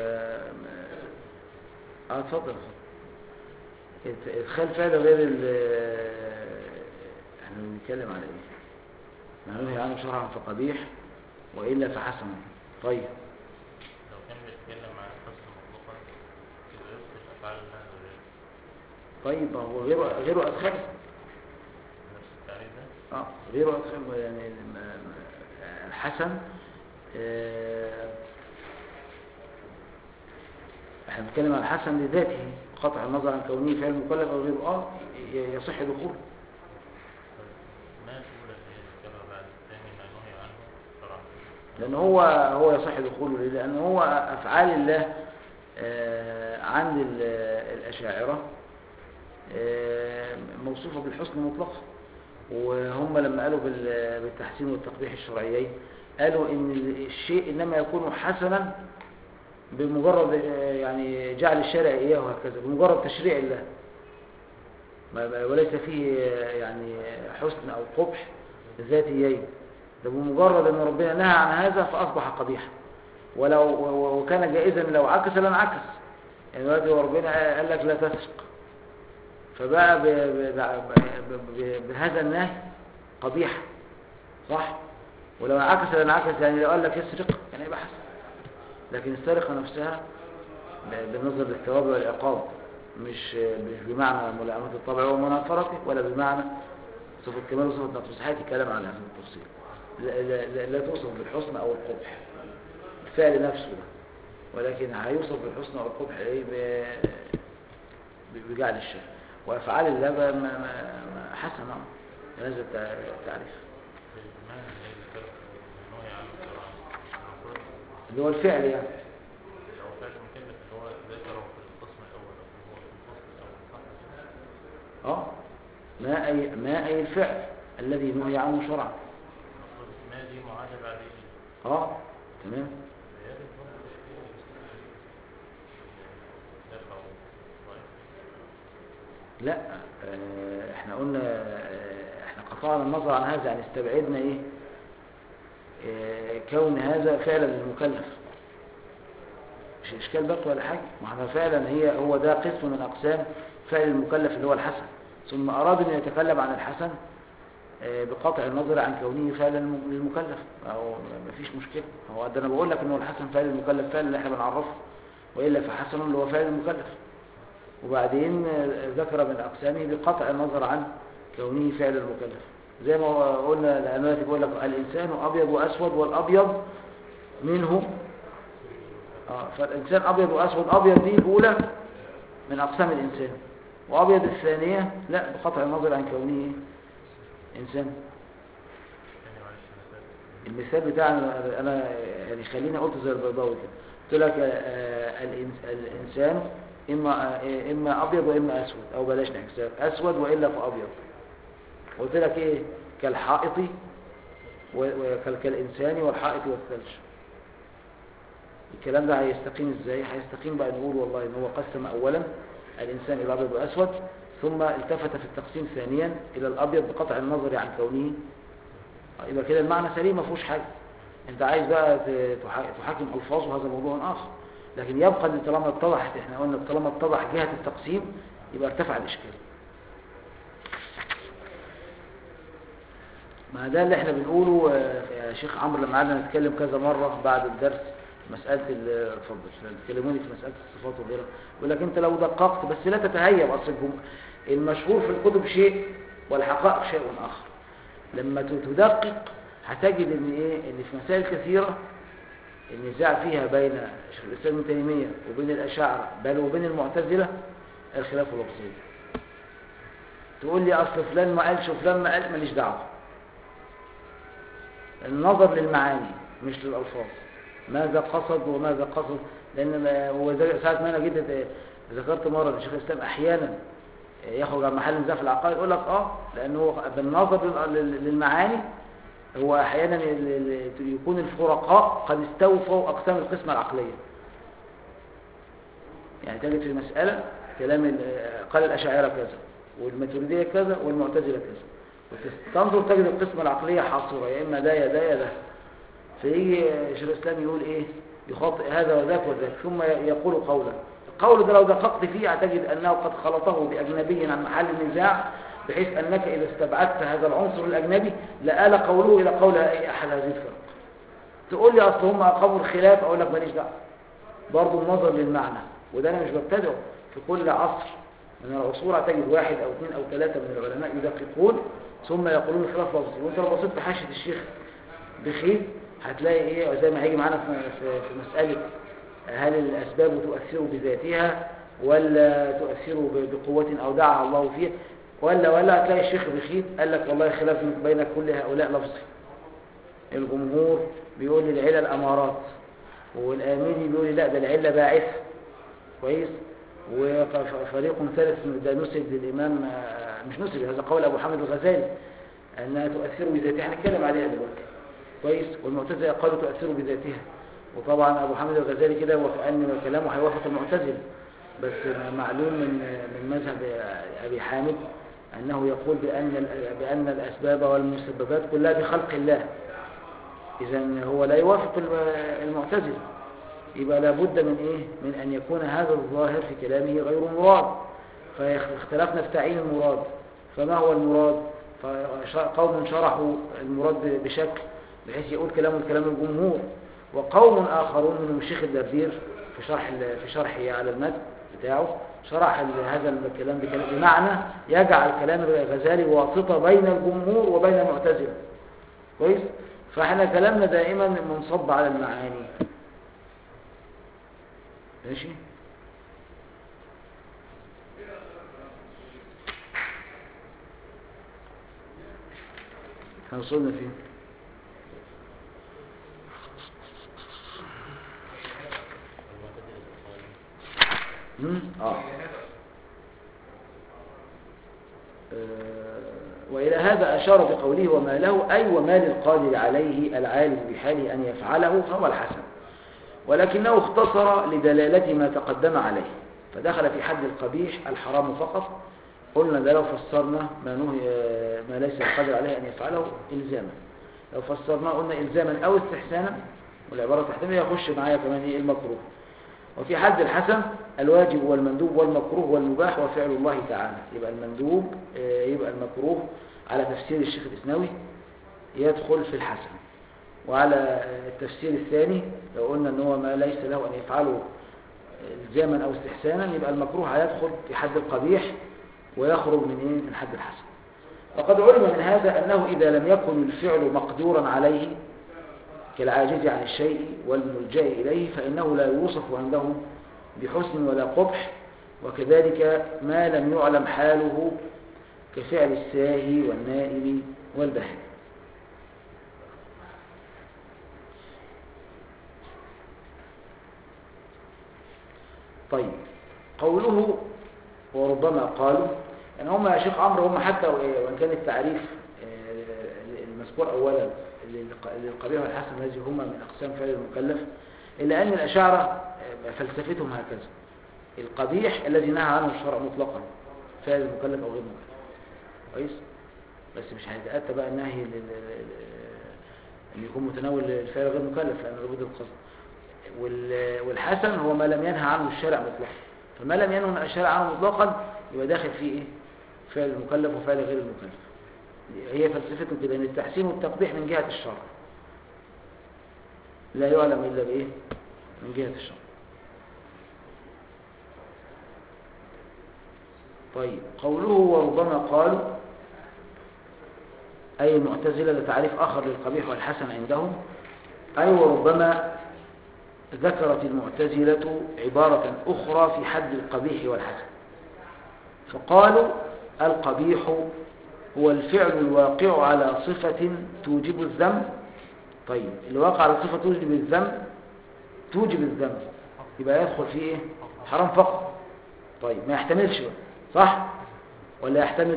اه اتفضل اتفضل. ات- ادخال فعل غير ال احنا بنتكلم على ايه ما نهي عنه شرعا فقبيح والا فحسن طيب لو كان بيتكلم عن الحسن مطلقا يبقى يدخل أفعال الله عز وجل طيب ما هو غيره غيره ادخل نفس التعريف ده اه غيره ادخل يعني ما- ما- الحسن آه، احنا بنتكلم عن الحسن لذاته قطع النظر عن كونه فعل مكلف او غيره اه ي- يصح دخوله ما الأولى اللي هي ذكرها بعد الثاني ما نهي عنه شرعا لأن هو هو يصح دخوله ليه؟ لأن هو أفعال الله آه، عند ال- الأشاعرة آه، موصوفة بالحسن مطلقا وهم لما قالوا بال- بالتحسين والتقبيح الشرعيين قالوا إن الشيء إنما يكون حسنا بمجرد آه، يعني جعل الشارع إياه وهكذا بمجرد تشريع الله ما- ما- وليس فيه آه، يعني حسن أو قبح ذاتيين ده بمجرد ان ربنا نهى عن هذا فاصبح قبيحا ولو و- وكان جائزا لو عكس لانعكس يعني دلوقتي هو ربنا قال لك لا تسرق فبقى ب ب ب ب بهذا النهي قبيح صح ولو انعكس لانعكس يعني لو قال لك اسرق كان يبقى حسن لكن السرقه نفسها ب- بالنظر للثواب والعقاب مش مش بمعنى ملائمه الطبع ومنافرته ولا بمعنى صفة كمال وصفة نقص بس حياتي كلام على هذا التفصيل لا, لا, لا, لا توصف بالحسن أو القبح الفعل نفسه ده ولكن هيوصف بالحسن أو القبح إيه ب- ب- بجعل الشيء وأفعال الله بقى ما- ما- ما حسنة هذا التع- التعريف المعنى اللي ذكره ما نهي عنه شرعا المفروض اللي هو الفعل يعني اللي هو فعل مكلف اللي هو ذكره في القسم الأول اه ما أي ما أي الفعل الذي نهي عنه شرعا ما دي معادة بعد إيه؟ اه تمام زيادة برضه تشكيل دفع طيب لا آه، احنا قلنا آه، احنا قطعنا النظر عن هذا يعني استبعدنا ايه آه، كون هذا فعلا للمكلف مش اشكال بقى ولا حاجه ما احنا فعلا هي هو ده قسم من اقسام فعل المكلف اللي هو الحسن ثم اراد ان يتكلم عن الحسن آه، بقطع النظر عن كونه فعلا للم- للمكلف او ما فيش مشكله هو ده انا بقول لك ان هو الحسن فعل المكلف فعلا اللي احنا بنعرفه والا فحسن اللي هو فعل المكلف وبعدين آه، ذكر من أقسامه بقطع النظر عن كونه فعل المكلف زي ما قلنا الأمانة بيقول لك الإنسان أبيض وأسود والأبيض منه آه فالإنسان أبيض وأسود أبيض دي الأولى من أقسام الإنسان وأبيض الثانية لا بقطع النظر عن كونه إيه؟ إنسان يعني معلش مثال المثال بتاعنا أنا يعني خليني قلت زي البيضاوي كده قلت لك آه، الإنس- الإنسان إما آه، إما أبيض وإما أسود أو بلاش نحساب أسود وإلا فأبيض قلت لك إيه كالحائط و- وكال- كالإنسان والحائط والثلج الكلام ده هيستقيم إزاي هيستقيم بقى نقول والله إن هو قسم أولا الإنسان إلى أبيض وأسود ثم التفت في التقسيم ثانيا إلى الأبيض بقطع النظر عن كونه يبقى كده المعنى سليم ما فيهوش حاجه انت عايز بقى ت- تح- تحاكم الفاظه هذا موضوع اخر لكن يبقى ان طالما اتضحت احنا قلنا طالما اتضح جهه التقسيم يبقى ارتفع الاشكال ما ده اللي احنا بنقوله آه، يا شيخ عمرو لما قعدنا نتكلم كذا مره بعد الدرس مساله ال- اتفضل تكلموني في مساله الصفات وغيرها يقول لك انت لو دققت بس لا تتهيب اصل الجم- المشهور في الكتب شيء والحقائق شيء اخر لما تدقق هتجد ان ايه ان في مسائل كثيره النزاع فيها بين شيخ الاسلام ابن تيميه وبين الاشاعره بل وبين المعتزله الخلاف اللفظي تقول لي اصل فلان ما قالش وفلان ما قال ماليش دعوه النظر للمعاني مش للالفاظ ماذا قصد وماذا قصد لان ما- هو زي- ساعه ما انا جيت ذكرت مره ان شيخ الاسلام احيانا يخرج عن محل النزاع في العقائد يقول لك اه لانه بالنظر لل- لل- للمعاني هو احيانا ال- ال- يكون الفرقاء قد استوفوا اقسام القسمه العقليه يعني تجد في مساله كلام ال- قال الاشاعره كذا والماتريديه كذا والمعتزله كذا وتنظر تجد القسمه العقليه حاصره يا اما ده يا ده يا ده فيجي شيخ الاسلام يقول ايه يخاطئ هذا وذاك وذاك ثم يقول قولا القول ده لو دققت فيه هتجد انه قد خلطه باجنبي عن محل النزاع بحيث انك اذا استبعدت هذا العنصر الاجنبي لآل قوله الى قول اي احد هذه الفرق تقول لي اصل هم اقاموا الخلاف اقول لك ماليش دعوه برضه النظر للمعنى وده انا مش ببتدعه في كل عصر من العصور هتجد واحد او اثنين او ثلاثه من العلماء يدققون ثم يقولون خلاف لفظي وانت لو بصيت في حاشيه الشيخ بخيل هتلاقي ايه زي ما هيجي معانا في, في, في مساله هل الاسباب تؤثر بذاتها ولا تؤثر ب- بقوه اودعها الله فيها ولا ولا هتلاقي الشيخ بخيل قال لك والله خلاف بين كل هؤلاء لفظي الجمهور بيقول لي العلل امارات والاميني بيقول لي لا ده العله باعثه كويس وفريق ثالث ده نسب للامام آه، مش نسب هذا قول ابو حامد الغزالي انها تؤثر بذاتها هنتكلم عليها دلوقتي كويس والمعتزله قالوا تؤثر بذاتها وطبعا ابو حامد الغزالي كده وكأن كلامه هيوافق المعتزله بس معلوم من من مذهب ابي حامد انه يقول بان ال- بان الاسباب والمسببات كلها بخلق الله اذا هو لا يوافق الم- المعتزله يبقى لابد من ايه من ان يكون هذا الظاهر في كلامه غير مراد فاختلفنا في تعيين المراد فما هو المراد فقوم شرحوا المراد ب- بشكل بحيث يقول كلام الكلام الجمهور وقوم اخرون منهم الشيخ الدردير في شرح ال- في شرحه على المد بتاعه شرح ال- هذا الكلام بكلام بمعنى يجعل كلام الغزالي واسطه بين الجمهور وبين المعتزله كويس فاحنا كلامنا دائما منصب على المعاني ماشي احنا وصلنا فين المعتزلة الصالحين مم؟ اه آه، وإلى هذا أشار بقوله وما له أي وما للقادر عليه العالم بحاله أن يفعله فهو الحسن ولكنه اختصر لدلالة ما تقدم عليه فدخل في حد القبيح الحرام فقط قلنا ده لو فسرنا ما, نهي ما ليس القادر عليه أن يفعله إلزاما لو فسرناه قلنا إلزاما أو استحسانا والعبارة تحتمل يخش معايا كمان إيه المكروه وفي حد الحسن الواجب والمندوب والمكروه والمباح وفعل الله تعالى يبقى المندوب آه، يبقى المكروه على تفسير الشيخ الإسناوي يدخل في الحسن وعلى آه، التفسير الثاني لو قلنا ان هو ما ليس له أن يفعله الزاما أو استحسانا يبقى المكروه هيدخل في حد القبيح ويخرج من إيه؟ من حد الحسن وقد علم من هذا أنه إذا لم يكن الفعل مقدورا عليه كالعاجز عن الشيء والملجأ إليه فإنه لا يوصف عنده بحسن ولا قبح وكذلك ما لم يعلم حاله كفعل الساهي والنائم والبهي طيب قوله وربما قالوا يعني هم يا شيخ عمرو هم حتى وان كان التعريف آه، المذكور اولا للق- للقبيح والحسن الذي هما من اقسام فعل المكلف الا ان الاشاعره آه، فلسفتهم هكذا القبيح الذي نهى عنه الشرع مطلقا فعل المكلف او غير مكلف كويس بس مش هيتاتى بقى النهي لل- لل- ان يكون متناول الفعل غير مكلف لان لابد القصد وال- والحسن هو ما لم ينهى عنه الشارع مطلقا فما لم ينهى الشارع عنه مطلقا يبقى داخل فيه ايه فعل المكلف وفعل غير المكلف هي فلسفتهم كده ان التحسين والتقبيح من جهة الشرع لا يعلم الا بايه من جهة الشرع طيب قوله وربما قالوا أي المعتزلة لتعريف آخر للقبيح والحسن عندهم أي وربما ذكرت المعتزلة عبارة أخرى في حد القبيح والحسن فقالوا القبيح هو الفعل الواقع على صفة توجب الذنب طيب الواقع على صفة توجب الذنب توجب الذنب يبقى يدخل فيه ايه حرام فقط طيب ما يحتملش بقى صح ولا يحتمل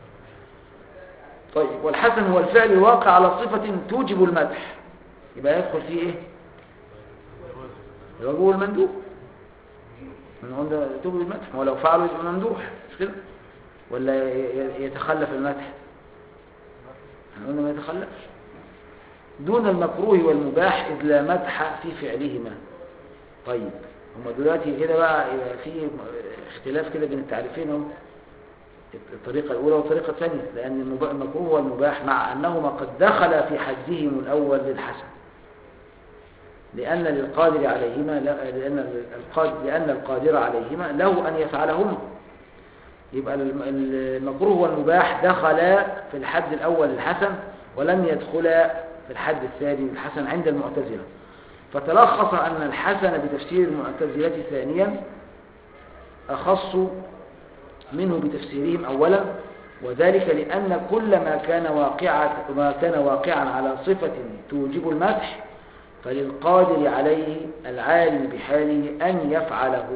طيب والحسن هو الفعل الواقع على صفة توجب المدح يبقى يدخل فيه ايه الواجب والمندوب من قلنا توجب المدح ما هو لو فعله يبقى ممدوح مش كده ولا ي- ي- يتخلف المدح احنا قلنا ما يتخلفش دون المكروه والمباح إذ لا مدح في فعلهما طيب هما دلوقتي كده بقى يبقى في اختلاف كده بين التعريفين اهو الطريقة الأولى والطريقة الثانية لأن المب- المكروه والمباح مع أنهما قد دخل في حدهم الأول للحسن لأن للقادر عليهما لا- لأن القادر لأن القادر عليهما له أن يفعلهما يبقى الم- المكروه والمباح دخلا في الحد الأول للحسن ولم يدخلا في الحد الثاني للحسن عند المعتزلة فتلخص أن الحسن بتفسير المعتزلة ثانيا أخص منه بتفسيرهم أولا وذلك لأن كل ما كان واقعا ما كان واقعا على صفة توجب المدح فللقادر عليه العالم بحاله أن يفعله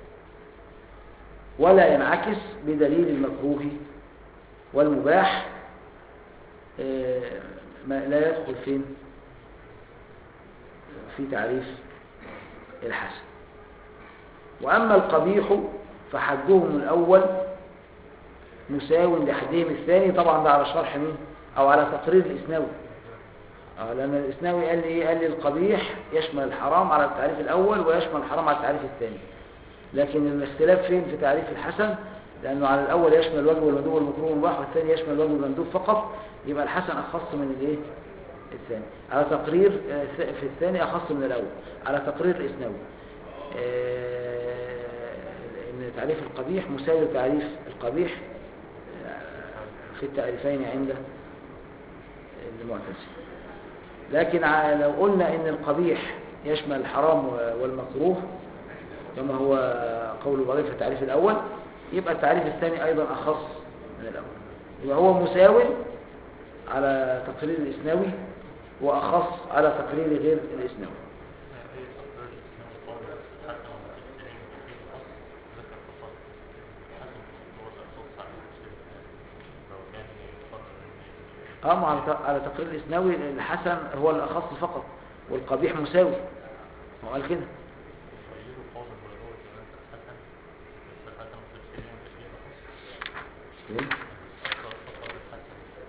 ولا ينعكس بدليل المكروه والمباح آه، ما لا يدخل فين في تعريف الحسن وأما القبيح فحدهم الأول مساو لحدهم الثاني طبعا ده على شرح مين أو على تقرير الإسناوي آه، لأن الإسناوي قال لي إيه قال لي القبيح يشمل الحرام على التعريف الأول ويشمل الحرام على التعريف الثاني لكن الاختلاف فين في تعريف الحسن لأنه على الأول يشمل الواجب والمندوب والمكروه والمباح والثاني يشمل الواجب والمندوب فقط يبقى الحسن أخص من الإيه الثاني على تقرير آه، في الثاني أخص من الأول على تقرير الإسناوي آه، إن تعريف القبيح مساوي لتعريف القبيح آه، في التعريفين عند المعتزلة لكن ع- لو قلنا إن القبيح يشمل الحرام و- والمكروه كما هو قول بغير في التعريف الأول يبقى التعريف الثاني أيضا أخص من الأول يبقى هو مساو على تقرير الإسناوي وأخص على تقرير غير الإسناوي أي تقرير الإسلام قول حسن وتفسيرين وتفسير خاص ذكر فقط حسن هو الأخص على التفسير الثاني اه ما على ت- على تقرير الاسناوي الحسن هو الاخص فقط والقبيح مساوي هو قال كده ويجوز قول البيضاوي في مثل الحسن مثل الحسن والتفسير والتشريع أخص إيه؟ فقط الحسن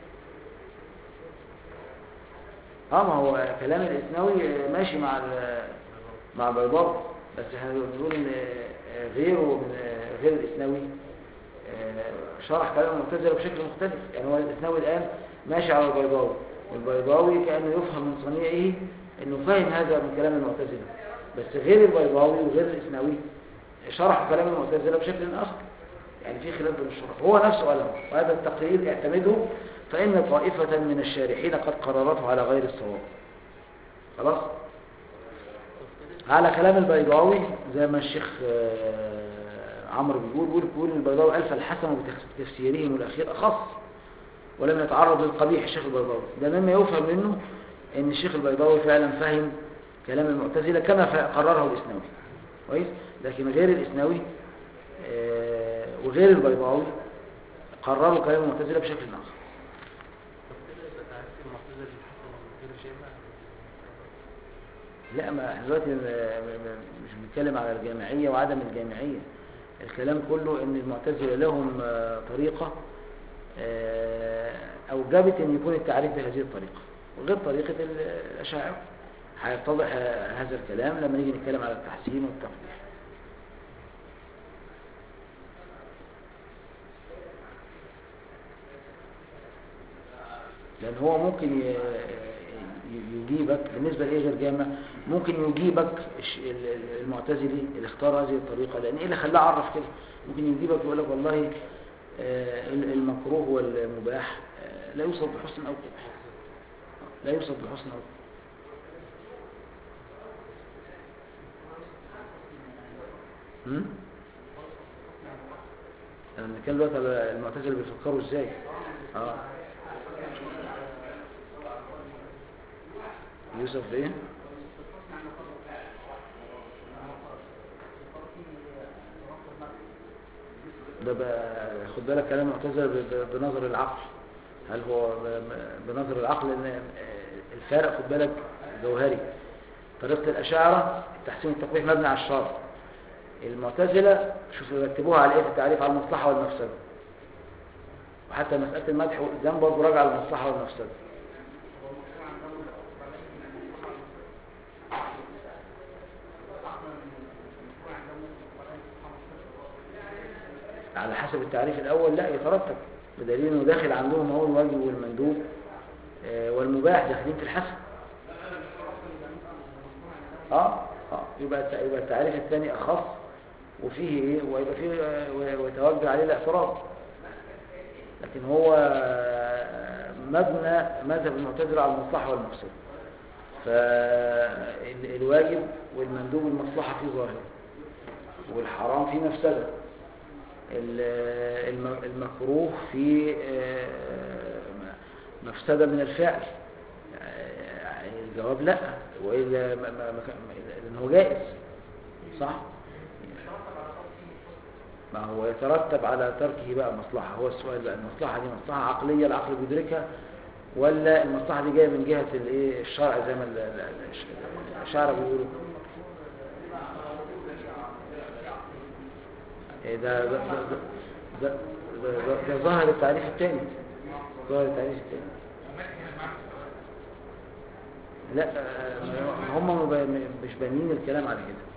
اه ما هو كلام الاسناوي ماشي مع ال- مع البيضاوي بس احنا بنقول ان غيره من غير الاسناوي آه، شرح كلام المعتزله بشكل مختلف يعني هو الاسناوي الان ماشي على البيضاوي والبيضاوي كانه يفهم من صنيعه انه فاهم هذا من كلام المعتزله بس غير البيضاوي وغير الاسناوي شرح كلام المعتزله بشكل اخر يعني في خلاف بين الشرح هو نفسه قاله وهذا التقرير اعتمده فإن طائفة من الشارحين قد قررته على غير الصواب خلاص على كلام البيضاوي زي ما الشيخ آه، عمرو بيقول بيقول بيقول إن البيضاوي ألف الحسن بتفسيرهم الأخير أخص ولم يتعرض للقبيح الشيخ البيضاوي ده مما يفهم منه ان الشيخ البيضاوي فعلا فهم كلام المعتزلة كما ف- قرره الإسناوي كويس لكن غير الإسناوي آه، وغير البيضاوي قرروا كلام المعتزلة بشكل آخر طب كده يبقى تعريف المعتزلة بالحسن غير جامع لا ما احنا دلوقتي م- م- م- مش بنتكلم على الجامعية وعدم الجامعية الكلام كله ان المعتزلة لهم آه، طريقة آه، اوجبت ان يكون التعريف بهذه الطريقة وغير طريقة ال- الاشاعرة هيتضح آه، هذا الكلام لما نيجي نتكلم على التحسين والتقبيح لان هو ممكن ي- ي- يجيبك بالنسبة لإيه غير جامع ممكن يجيبك الش- ال- ال- المعتزلي اللي اختار هذه الطريقة لأن إيه اللي خلاه عرف كده ممكن يجيبك ويقول لك والله آه، ال- المكروه والمباح آه، لا يوصف بحسن أو قبح لا يوصف بحسن أو قبح هم؟ أنا بنتكلم دلوقتي على المعتزلة بيفكروا ازاي اه يوسف ايه ده بقى خد بالك كلام معتزل ب- ب- بنظر العقل هل هو ب- ب- بنظر العقل لان الفارق خد بالك جوهري طريقة الأشاعرة التحسين والتقبيح مبني على الشرط المعتزلة شوفوا يرتبوها على ايه في التعريف على المصلحة والمفسدة وحتى مسألة المدح والإلزام برضه راجعة على المصلحة والمفسدة على حسب التعريف الأول لا يترتب بدليل انه داخل عندهم هو الواجب والمندوب آه، والمباح داخلين في الحسن اه اه يبقى الت- يبقى التعريف الثاني اخص وفيه ايه ويبقى فيه آه، و- ويتوجه عليه الاعتراض لكن هو آه، مبنى مذهب المعتزله على المصلحه والمفسده فالواجب والمندوب المصلحه فيه ظاهر والحرام فيه مفسده ال- الم- المكروه في آه، مفسدة من الفعل آه، الجواب لا وإلا ما- ما- ما كان- لأنه هو جائز صح ما هو يترتب على تركه بقى مصلحة هو السؤال بقى المصلحة دي مصلحة عقلية العقل بيدركها ولا المصلحة دي جاية من جهة الايه الشرع زي ما ال- ال- الش- الشعر بيقولوا إيه ده ده ده ده, ده, ده, ده ظاهر التعريف الثاني ظاهر التعريف الثاني لا آه، هم ما بي- مش بانيين الكلام على كده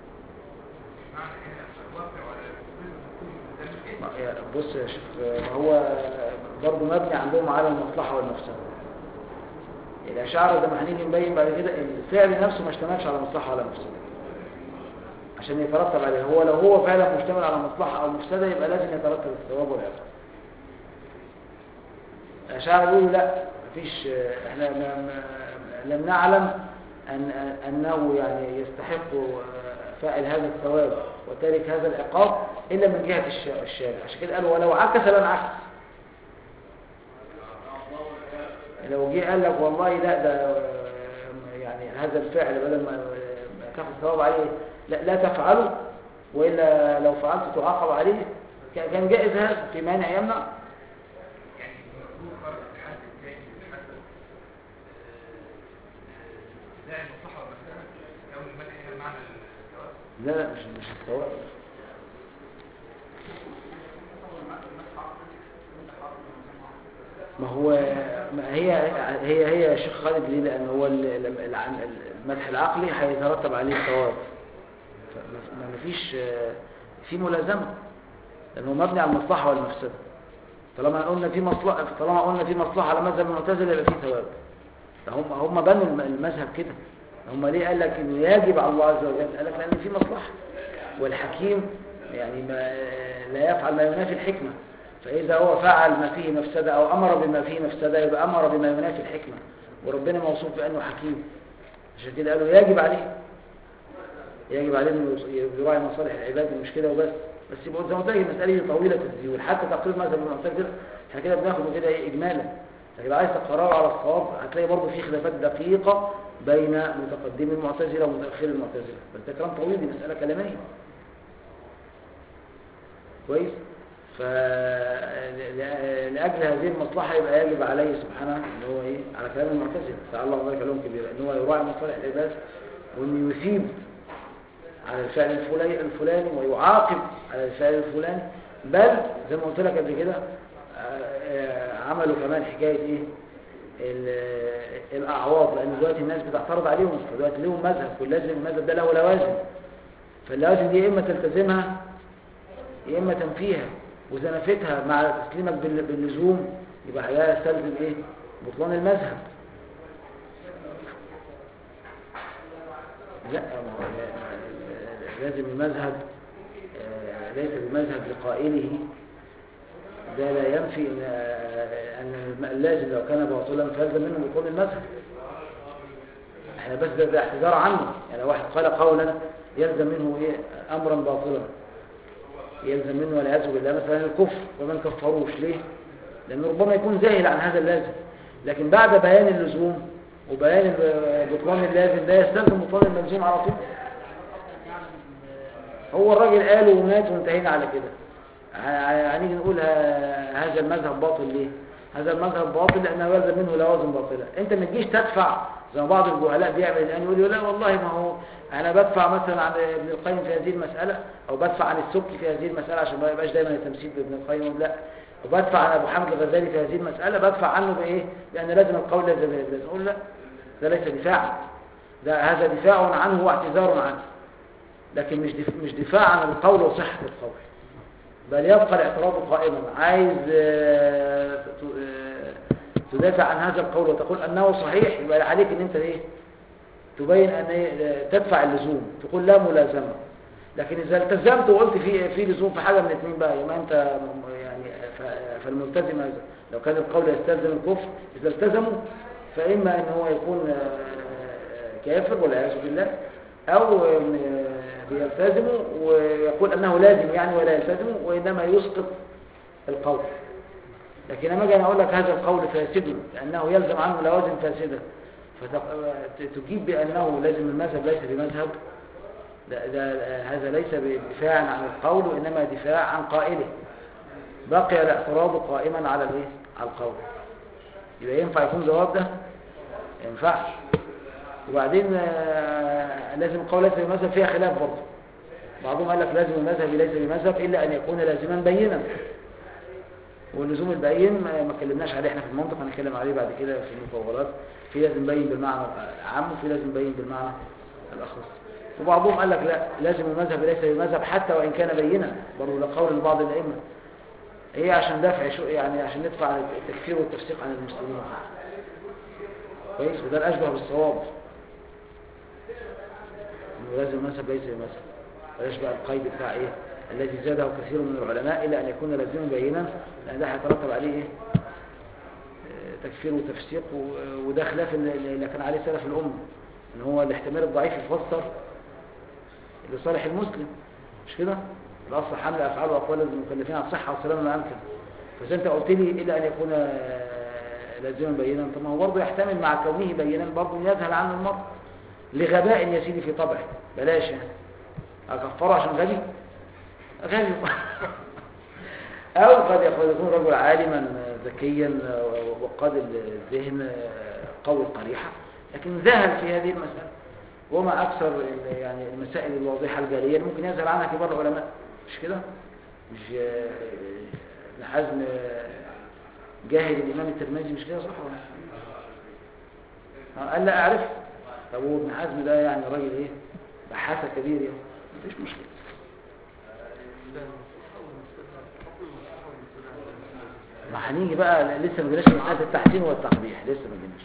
ما- يا- بص يا شيخ آه، ما هو برضه مبني عندهم على المصلحة والمفسدة الأشاعرة ده ما هنيجي نبين بعد كده الفعل نفسه ما اشتملش على مصلحة ولا مفسدة عشان يترتب عليه هو لو هو فعلا مشتمل على مصلحة أو مفسدة يبقى لازم يترتب الثواب والعقاب الأشاعرة بيقولوا لا مفيش آه، احنا ما- ما- لم نعلم أن أنه يعني يستحق آه، فاعل هذا الثواب وتارك هذا العقاب إلا من جهة الش- الشارع عشان كده قالوا ولو عكس لنعكس لو جه قال لك والله لا ده آه، يعني هذا الفعل بدل ما ما تاخد ثواب عليه لا, لا تفعله وإلا لو فعلت تعاقب عليه كان كان جائز هذا في مانع يمنع يعني المفروض فرق الحد الثاني والحد لا المصلحة والمفسدة أو المدح هنا بمعنى الثواب لا لا مش مش الثواب ما هو ما هي هي هي يا شيخ خالد ليه لان هو ال- ال- الع- المدح العقلي هيترتب عليه ثواب فما ما فيش آه، في ملازمه لانه مبني على المصلحه والمفسده طالما قلنا في مصلحه طالما قلنا في مصلحه على مذهب المعتزله يبقى في ثواب ده هم هم بنوا الم- المذهب كده هم ليه قال لك انه يجب على الله عز وجل قال لك لان في مصلحه والحكيم يعني ما لا يفعل ما ينافي الحكمه فاذا هو فعل ما فيه مفسده او امر بما فيه مفسده يبقى امر بما ينافي الحكمه وربنا موصوف بانه حكيم عشان كده قالوا يجب عليه يجب عليه انه يراعي مصالح العباد مش كده وبس بس يبقى زي ما قلت لك المساله دي طويله الديون حتى تقرير مذهب المعتزله احنا كده بناخده كده ايه اجمالا لكن لو عايز تقرره على الصواب هتلاقي برضه في خلافات دقيقه بين متقدمي المعتزله ومتاخري المعتزله بس ده كلام طويل دي مساله كلاميه كويس فلأجل هذه المصلحة يبقى يجب عليه سبحانه ان هو ايه على كلام المعتزله تعالى الله ذلك لهم كبير ان هو يراعي مصالح العباد وانه يثيب على الفعل الفلاني الفلاني ويعاقب على الفعل الفلاني بل زي ما قلت لك قبل كده آه، آه، عملوا كمان حكايه ايه ال- الاعواض لان دلوقتي الناس بتعترض عليهم فدلوقتي لهم مذهب كل لازم المذهب ده له لوازم فاللوازم دي يا اما تلتزمها يا اما تنفيها واذا نفيتها مع تسليمك بال- باللزوم يبقى هيبقى يستلزم ايه بطلان المذهب لا ما هو لا- لازم المذهب آه، ليس بمذهب لقائله ده لا ينفي ان آه، ان الم- اللازم لو كان باطلا فيلزم منه بطلان المذهب احنا بس ده, ده احتذار عنه يعني لو واحد قال قولا يلزم منه ايه امرا باطلا يلزم منه والعياذ بالله مثلا الكفر ومن كفروش ليه لانه ربما يكون جاهل عن هذا اللازم لكن بعد بيان اللزوم وبيان ال- بطلان اللازم ده يستلزم بطلان الملزوم على طول هو الراجل قال ومات وانتهينا على كده ه- هنيجي نقول ه- هذا المذهب باطل ليه هذا المذهب باطل لانه يلزم منه لوازم باطله انت ما تجيش تدفع زي ما بعض الجهلاء بيعمل الان يقول لي لا والله ما هو انا بدفع مثلا عن ابن القيم في هذه المساله او بدفع عن السبكي في هذه المساله عشان ما يبقاش دايما التمثيل بابن القيم لا وبدفع عن ابو حامد الغزالي في هذه المساله بدفع عنه بايه لان لازم القول لازم لازم اقول لا ده ليس دفاعا ده هذا دفاع عنه واعتذار عنه لكن مش دف- مش دفاع عن القول وصحه القول بل يبقى الاعتراض قائما عايز آه، ت- آه، تدافع عن هذا القول وتقول انه صحيح يبقى عليك ان انت ايه تبين ان إيه؟ تدفع اللزوم تقول لا ملازمه لكن اذا التزمت وقلت في في لزوم في حاجه من الاثنين بقى يبقى انت م- يعني ف- فالملتزم هذا لو كان القول يستلزم الكفر اذا التزموا فاما ان هو يكون آه، كافر والعياذ بالله او آه، بيلتزموا ويقول انه لازم يعني ولا يلتزم وانما يسقط القول لكن لما اجي انا اقول لك هذا القول فاسد لانه يلزم عنه لوازم فاسده فتجيب بانه لازم المذهب ليس بمذهب لا ده هذا ليس بدفاع عن القول وانما دفاع عن قائله بقي الاعتراض قائما على الايه على القول يبقى ينفع يكون جواب ده ما ينفعش وبعدين آه، لازم القول ليس بمذهب فيها خلاف برضه بعضهم قال لك لازم المذهب ليس بمذهب الا ان يكون لازما بينا واللزوم البين ما ما اتكلمناش عليه احنا في المنطق هنتكلم عليه بعد كده في المطولات في لازم بين بالمعنى العام وفي لازم بين بالمعنى الاخص وبعضهم قال لك لا لازم المذهب ليس بمذهب حتى وان كان بينا برضه ده قول لبعض الائمه هي عشان دفع شو يعني عشان ندفع التكفير والتفسيق عن المسلمين كويس وده الاشبه بالصواب انه لازم المذهب ليس بمذهب بلاش بقى القيد بتاع ايه الذي زاده كثير من العلماء الا ان يكون لازما بينا لان ده هيترتب عليه ايه آه، تكفير وتفسيق و- وده خلاف اللي اللي كان عليه سلف الامه ان هو الاحتمال الضعيف يفسر لصالح المسلم مش كده الاصل حمل افعال واقوال المكلفين على الصحه والسلامه ما امكن فاذا انت قلت لي الا ان يكون آه، لازما بينا طب ما هو برضه يحتمل مع كونه بينا برضه إن يذهل عنه المرء لغباء يا سيدي في طبعه بلاش يعني اكفره عشان غبي غبي او قد يكون يكون رجل عالما ذكيا وقاد الذهن قوي القريحه لكن ذهل في هذه المسألة وما أكثر ال- يعني المسائل الواضحة الجالية ممكن يذهل عنها كبار العلماء مش كده مش آه، ابن حزم آه، جاهل الإمام الترمذي مش كده صح ولا آه، قال لا أعرف طب هو ابن حزم ده يعني راجل إيه بحاثة كبير يعني مفيش مشكلة لا المصلحة والمستدعى حكم المصلحة والمستدعى ما هنيجي بقى لسه ما جيناش مسألة التحسين والتقبيح لسه ما جيناش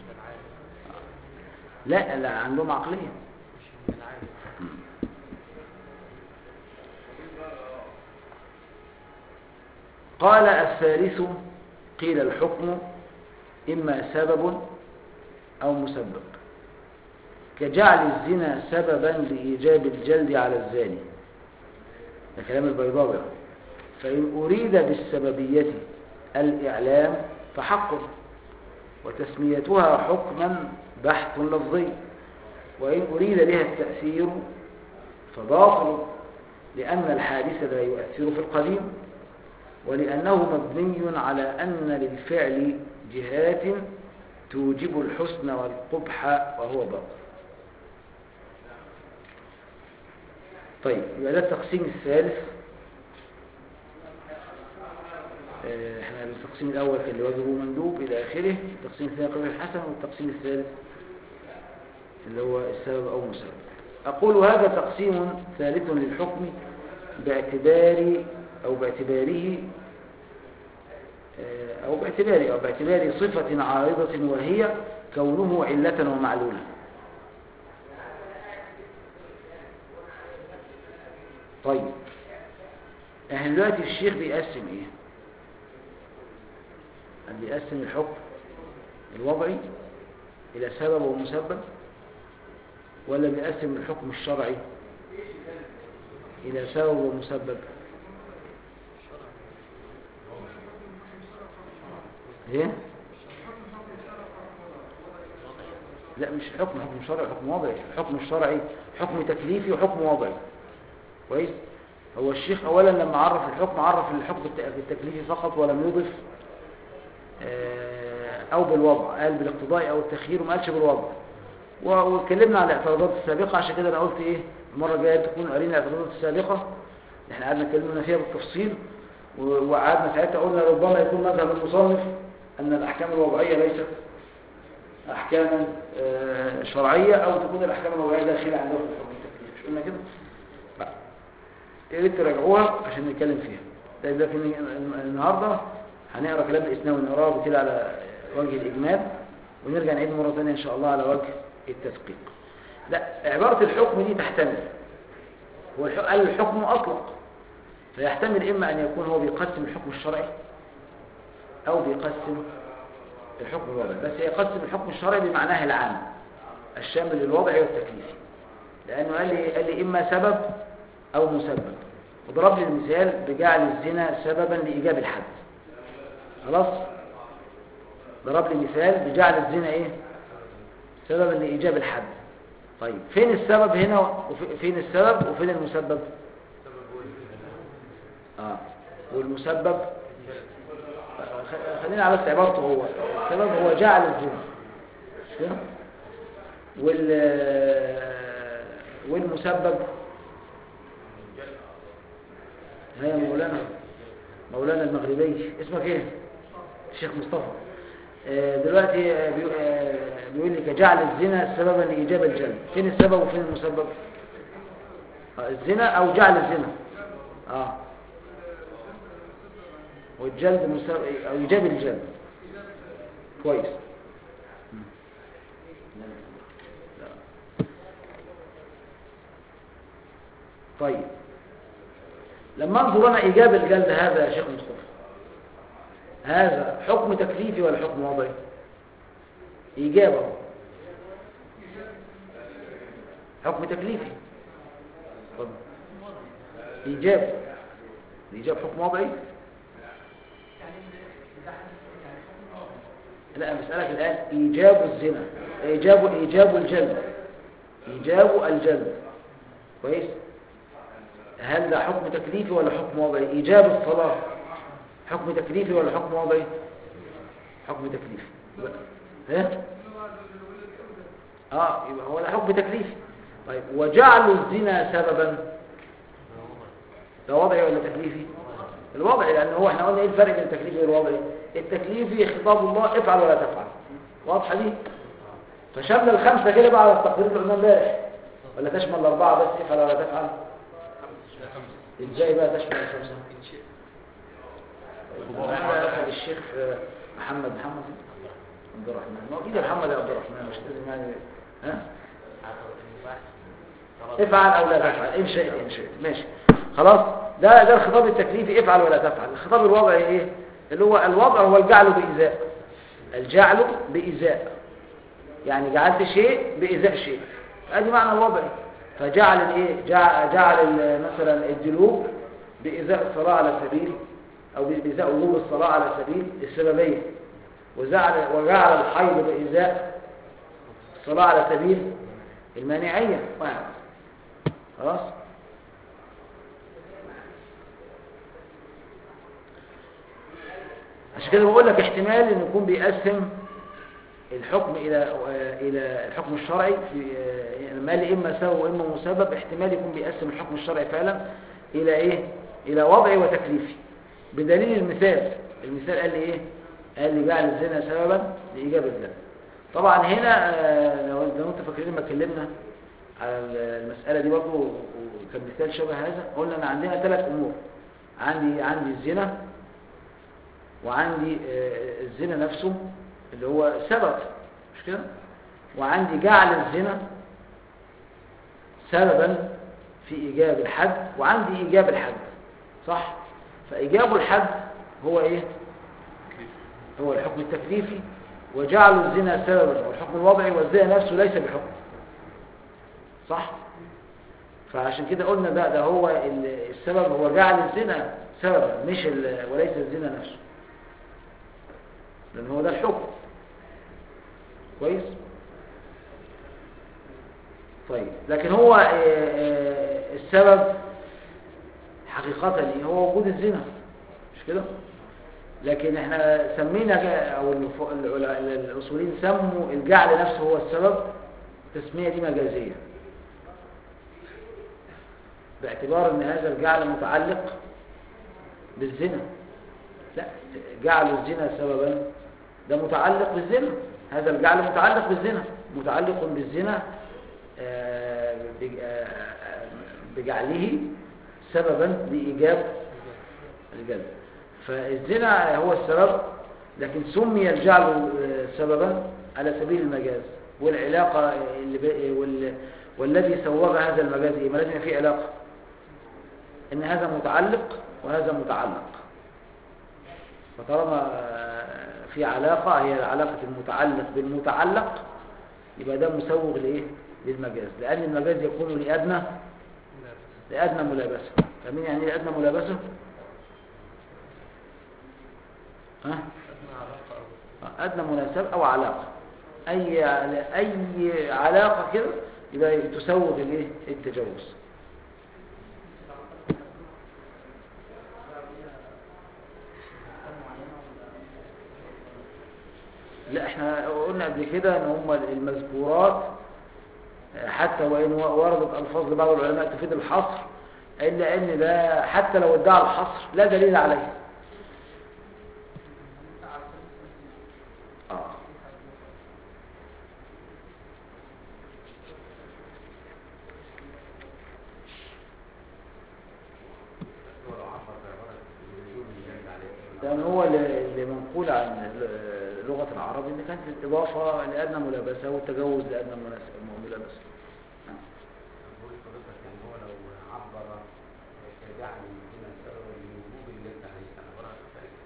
لا لا عندهم عقلية مش من العادة قال الثالث قيل الحكم إما سبب أو مسبب كجعل الزنا سببا لإيجاب الجلد على الزاني ده كلام البيضاوي فإن أريد بالسببية الإعلام فحق وتسميتها حكما بحث لفظي وإن أريد بها التأثير فباطل لأن الحادث لا يؤثر في القديم ولأنه مبني على أن للفعل جهات توجب الحسن والقبح وهو باطل طيب يبقى ده التقسيم الثالث آه، احنا التقسيم الأول كان لواجب ومندوب إلى آخره التقسيم الثاني قبل الحسن والتقسيم الثالث اللي هو السبب أو مسبب أقول هذا تقسيم ثالث للحكم باعتبار أو باعتباره آه، أو باعتبار أو باعتبار صفة عارضة وهي كونه علة ومعلولة طيب احنا دلوقتي الشيخ بيقسم ايه قال بيقسم الحكم الوضعي الى سبب ومسبب ولا بيقسم الحكم الشرعي الى سبب ومسبب ايه لا مش حكم حكم شرعي حكم وضعي الحكم الشرعي حكم تكليفي وحكم وضعي كويس هو الشيخ اولا لما عرف الحكم عرف الحكم الت- التكليفي فقط ولم يضف آه، او بالوضع قال بالاقتضاء او التخيير وما قالش بالوضع و- واتكلمنا على الاعتراضات السابقه عشان كده انا قلت ايه المره الجايه تكون قارين الاعتراضات السابقه احنا قعدنا اتكلمنا فيها بالتفصيل و- وقعدنا ساعتها قلنا ربما يكون مذهب المصنف ان الاحكام الوضعيه ليست احكاما آه، شرعيه او تكون الاحكام الوضعيه داخله عندهم في الحكم التكليفي مش قلنا كده لا. يا ريت تراجعوها عشان نتكلم فيها طيب لكن النهارده هنقرا كلام الاسناوي نقراه كده على وجه الاجمال ونرجع نعيد مره ثانيه ان شاء الله على وجه التدقيق لا عباره الحكم دي تحتمل هو الح- قال الحكم اطلق فيحتمل اما ان يكون هو بيقسم الحكم الشرعي او بيقسم الحكم الوضعي بس يقسم الحكم الشرعي بمعناه العام الشامل للوضعي والتكليفي لانه قال لي قال لي اما سبب او مسبب وضرب لي المثال بجعل الزنا سببا لايجاب الحد خلاص ضرب لي مثال بجعل الزنا ايه سببا لايجاب الحد طيب فين السبب هنا وفين السبب وفين المسبب اه والمسبب آه، خ- خلينا على بس عبارته هو السبب هو جعل الزنا مش كده؟ وال والمسبب هي مولانا مولانا المغربي اسمك ايه الشيخ مصطفى آه، دلوقتي آه، بيقول آه، بيقول لك جعل الزنا سببا لإيجاب الجلد فين السبب وفين المسبب آه، الزنا أو جعل الزنا اه والجلد مسبب أو إيجاب الجلد كويس مم. لا. طيب لما انظر انا ايجاب الجلد هذا يا شيخ مصطفى هذا حكم تكليفي ولا حكم وضعي ايجابه حكم تكليفي طب ايجاب الايجاب حكم وضعي لا بسألك الآن إيجاب الزنا إيجاب إيجاب الجلد إيجاب الجلد كويس هل ده حكم تكليفي ولا حكم وضعي إيجاب الصلاة حكم تكليفي ولا حكم وضعي حكم تكليفي ها اه يبقى هو ده حكم تكليفي طيب وجعل الزنا سببا ده وضعي ولا تكليفي الوضعي لان هو احنا قلنا ايه الفرق بين التكليفي والوضعي التكليفي خطاب الله افعل ولا تفعل واضحه دي فشمل الخمسه كده بقى على التقرير اللي قلناه امبارح ولا تشمل الاربعه بس افعل ولا تفعل ازاي بقى تشمل الخمسه إن شئت معنا أخذ الشيخ آه، محمد محمد عبد الرحمن ما اكيد يا محمد يا عبد الرحمن مش لازم يعني ها حسب المباح خلاص. افعل او لا تفعل ان شئت ان شئت ماشي خلاص ده ده الخطاب التكليفي افعل ولا تفعل الخطاب الوضعي ايه اللي هو الوضع هو الجعل بإزاء الجعل بإزاء يعني جعلت شيء بإزاء شيء ادي معنى الوضعي فجعل الايه جعل, جعل ال- مثلا الدلوب بإزاء الصلاة على سبيل او بإزاء وجوب الصلاة على سبيل السببية وجعل وجعل الحيض بإزاء الصلاة على سبيل المانعية وهكذا خلاص عشان كده بقول لك احتمال ان يكون بيقسم الحكم الى الى الحكم الشرعي في يعني ما لي اما سبب واما مسبب احتمال يكون بيقسم الحكم الشرعي فعلا الى ايه الى وضعي وتكليفي بدليل المثال المثال قال لي ايه قال لي جعل الزنا سببا لايجاب الذنب طبعا هنا آه، لو لو انت فاكرين لما اتكلمنا على المساله دي برضه وكان مثال شبه هذا قلنا ان عندنا ثلاث امور عندي عندي الزنا وعندي آه، الزنا نفسه اللي هو سبب مش كده وعندي جعل الزنا سببا في ايجاب الحد وعندي ايجاب الحد صح فايجاب الحد هو ايه هو الحكم التكليفي وجعل الزنا سببا هو الحكم الوضعي والزنا نفسه ليس بحكم صح فعشان كده قلنا ده ده هو ال- السبب هو جعل الزنا سببا مش ال- وليس الزنا نفسه لان هو ده الحكم كويس طيب لكن هو آه، آه، السبب حقيقة إيه؟ هو وجود الزنا مش كده لكن احنا سمينا جا- او الف- العلا- الاصوليين سموا الجعل نفسه هو السبب التسمية دي مجازية باعتبار ان هذا الجعل متعلق بالزنا لا جعل الزنا سببا ده متعلق بالزنا هذا الجعل متعلق بالزنا متعلق بالزنا آه، بج- آه، آه، بجعله سببا لإيجاب الجلد فالزنا هو السبب لكن سمي الجعل آه، سببا على سبيل المجاز والعلاقة اللي ب... وال... والذي سوغ هذا المجاز إيه؟ ما لازم يبقى فيه علاقة إن هذا متعلق وهذا متعلق فطالما آه، في علاقة هي علاقة المتعلق بالمتعلق يبقى ده مسوغ لإيه؟ للمجاز لأن المجاز يكون لأدنى لأدنى ملابسة فاهمين يعني ايه لأدنى ملابسة؟ ها؟ أدنى علاقة أو أدنى مناسبة أو علاقة أي أي علاقة كده يبقى تسوغ الإيه؟ التجوز لا احنا قلنا قبل كده ان هم المذكورات حتى وان وردت الفاظ لبعض العلماء تفيد الحصر الا ان ده حتى لو ادعى الحصر لا دليل عليه اه لأن هو اللي اللي منقول عن ال- لغة العرب إن كانت الإضافة لأدنى ملابسة والتجوز لأدنى مناس- ملابسة نعم. بقول لحضرتك ان هو لو عبر كجعل هنا سبب الوجوب اللي انت عليه انا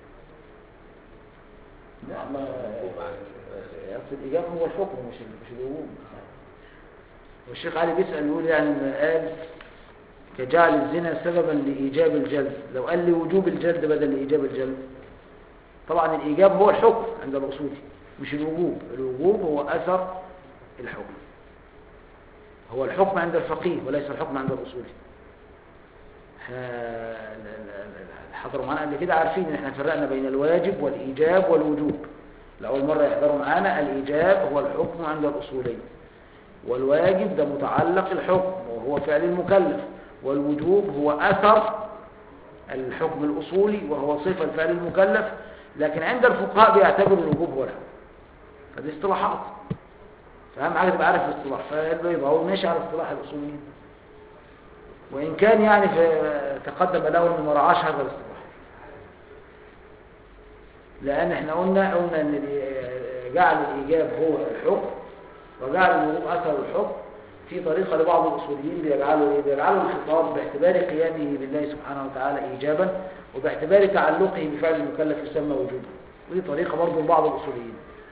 لا ما أصل الإجابة هو الحكم مش ال- مش الوجوب والشيخ علي بيسأل يقول يعني ما قال كجعل الزنا سببا لإيجاب الجلد لو قال لي وجوب الجلد بدل لإيجاب الجلد طبعا الإيجاب هو الحكم عند الأصولي مش الوجوب الوجوب هو أثر الحكم هو الحكم عند الفقيه وليس الحكم عند الأصولي احنا ال- ال- ال- حضروا معانا قبل كده عارفين ان احنا فرقنا بين الواجب والإيجاب والوجوب لأول مرة يحضروا معانا الإيجاب هو الحكم عند الأصولي والواجب ده متعلق الحكم وهو فعل المكلف والوجوب هو أثر الحكم الأصولي وهو صفة الفعل المكلف لكن عند الفقهاء بيعتبروا الوجوب هو الحكم فدي اصطلاحات فأهم حاجة تبقى عارف الاصطلاح فيبقى هو ماشي على اصطلاح الأصوليين وإن كان يعني في تقدم له أنه ما رعاش هذا الاصطلاح لأن احنا قلنا قلنا أن ال- جعل الإيجاب هو الحكم وجعل الوجوب أثر الحكم في طريقة لبعض الأصوليين بيجعلوا إيه؟ بيجعلوا الخطاب باعتبار قيامه بالله سبحانه وتعالى إيجابا وباعتبار تعلقه بفعل المكلف يسمى وجوبا ودي طريقة برضه لبعض الأصوليين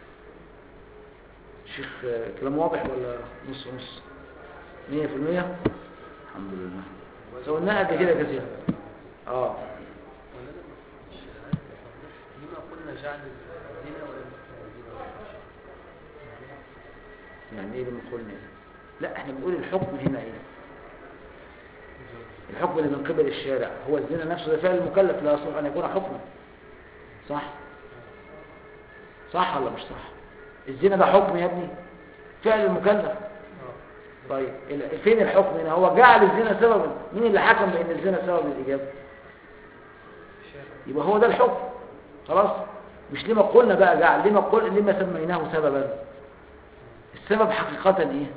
شيخ آه، كلام واضح ولا نص نص مية في المية الحمد لله سويناها قبل كده كثير اه ولا أنا مش عارف أوضح. لما قلنا جعل الزنا ولا الزنا يعني ايه لما قلنا ايه لا احنا بنقول الحكم هنا ايه الحكم اللي من قبل الشارع هو الزنا نفسه ده فعل المكلف لا يصلح ان يكون حكما صح صح ولا مش صح الزنا ده حكم يا ابني فعل المكلف طيب ال- فين الحكم هنا هو جعل الزنا سببا مين اللي حكم بان الزنا سبب الاجابه يبقى هو ده الحكم خلاص مش لما قلنا بقى جعل لما قل لما سميناه سببا السبب حقيقة ايه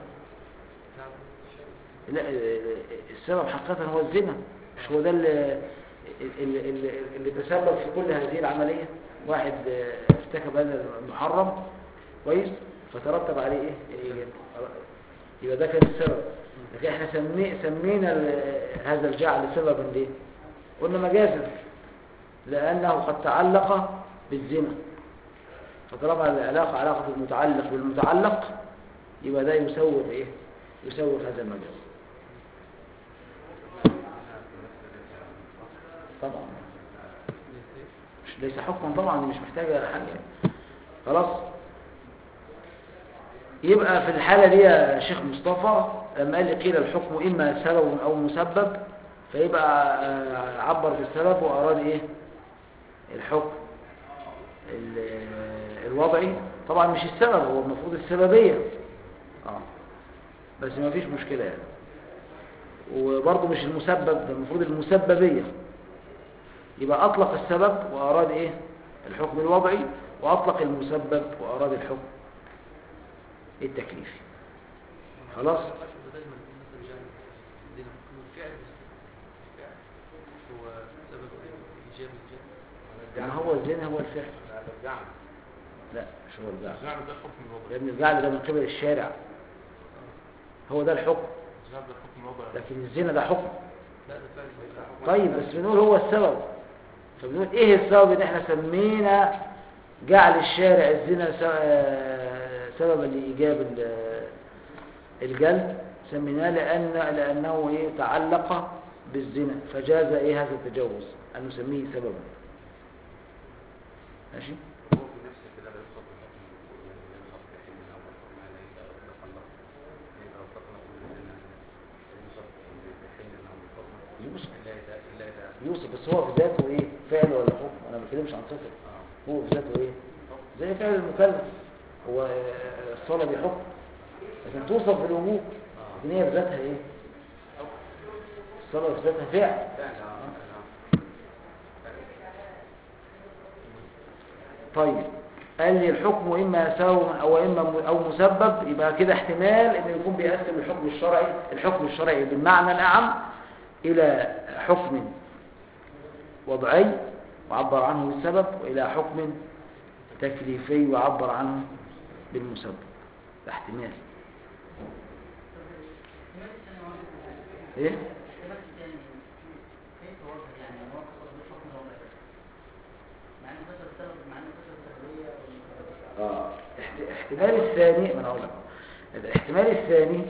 لا السبب حقيقة هو الزنا مش هو ده اللي, اللي, اللي, اللي تسبب في كل هذه العملية واحد آه، ارتكب هذا المحرم كويس فترتب عليه ايه الإيجاب يبقى ده كان السبب لكن احنا سمي سمينا ال- هذا الجعل سببا ليه قلنا مجازا لأنه قد تعلق بالزنا فطالما العلاقة علاقة المتعلق بالمتعلق يبقى ده يسوغ ايه يسوغ هذا المجاز طبعا مش ليس حكما طبعا دي مش محتاجة حاجة خلاص يبقى في الحالة دي يا شيخ مصطفى لما قال لي قيل الحكم إما سبب أو مسبب فيبقى آه، عبر بالسبب وأراد إيه الحكم ال- الوضعي طبعا مش السبب هو المفروض السببية اه بس ما فيش مشكلة يعني وبرضه مش المسبب ده المفروض المسببية يبقى أطلق السبب وأراد إيه الحكم الوضعي وأطلق المسبب وأراد الحكم التكليفي خلاص بدل ما نقول مثلا جعل الزنا ممكن الفعل الفعل هو سبب إيجاب الجنة ما هو الزنا هو الفعل الجعل لا مش هو الجعل الجعل ده حكم الوضع يا ابن الجعل ده من قبل الشارع هو ده الحكم الجعل ده حكم الوضع لكن الزنا ده حكم لا ده فعل الفعل. طيب بس بنقول هو السبب فبنقول ايه السبب ان احنا سمينا جعل الشارع الزنا س- آه، سببا لايجاب ال- الجلد سميناه لان لانه ايه تعلق بالزنا فجاز ايه هذا التجوز ان نسميه سببا ماشي هو في نفس كده لا يوصف بالحكم يوصف بحين الأول ما ليس تخلق إذا وصفنا كل سنة يوصف بحين الأول يوصف إلا إذا إلا إذا يوصف بس هو في ذاته ايه فعل ولا حكم انا ما بتكلمش عن صفه آه. هو في ذاته ايه زي فعل المكلف هو آه، الصلاه دي حكم لكن توصف بالوجوب لكن هي في ذاتها ايه الصلاه في ذاتها فعل فعلا آه. طيب قال لي الحكم اما سبب او اما م- او مسبب يبقى كده احتمال انه يكون بيقسم الحكم الشرعي الحكم الشرعي بالمعنى الاعم الى حكم وضعي وعبر عنه بالسبب والى حكم تكليفي وعبر عنه بالمسبب ده احتمال ايه اه احت- احتمال الثاني ما انا اقول لك أهو. الاحتمال الثاني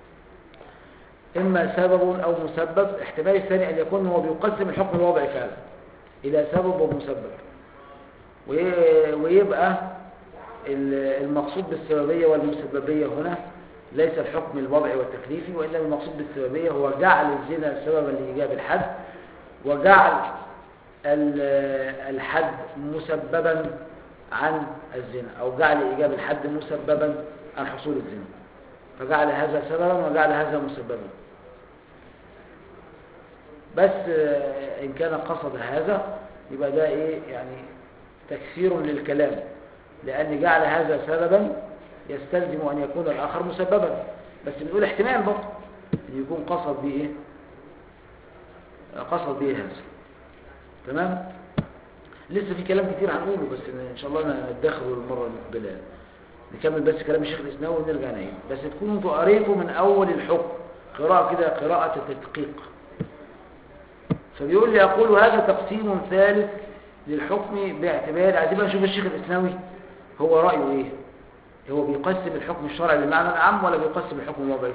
اما سبب او مسبب احتمال الثاني ان يكون هو بيقسم الحكم الوضعي فعلا الى سبب ومسبب وي- ويبقى ال- المقصود بالسببية والمسببية هنا ليس الحكم الوضعي والتكليفي وإنما المقصود بالسببية هو جعل الزنا سببا لإيجاب الحد وجعل ال- الحد مسببا عن الزنا أو جعل إيجاب الحد مسببا عن حصول الزنا فجعل هذا سببا وجعل هذا مسببا بس آه، إن كان قصد هذا يبقى ده إيه يعني تكثير للكلام لأن جعل هذا سببا يستلزم أن يكون الآخر مسببا بس بنقول احتمال برضه أن يكون قصد به إيه قصد به هذا تمام لسه في كلام كتير هنقوله بس إن شاء الله ندخله المرة المقبلة نكمل بس كلام الشيخ الإسناوي ونرجع نعيد بس تكونوا انتوا قريتوا من أول الحكم قراءة كده قراءة التدقيق فبيقول لي أقول هذا تقسيم ثالث للحكم باعتبار عايزين بقى نشوف الشيخ الإسناوي هو رأيه إيه هو بيقسم الحكم الشرعي بالمعنى العام ولا بيقسم الحكم الوضعي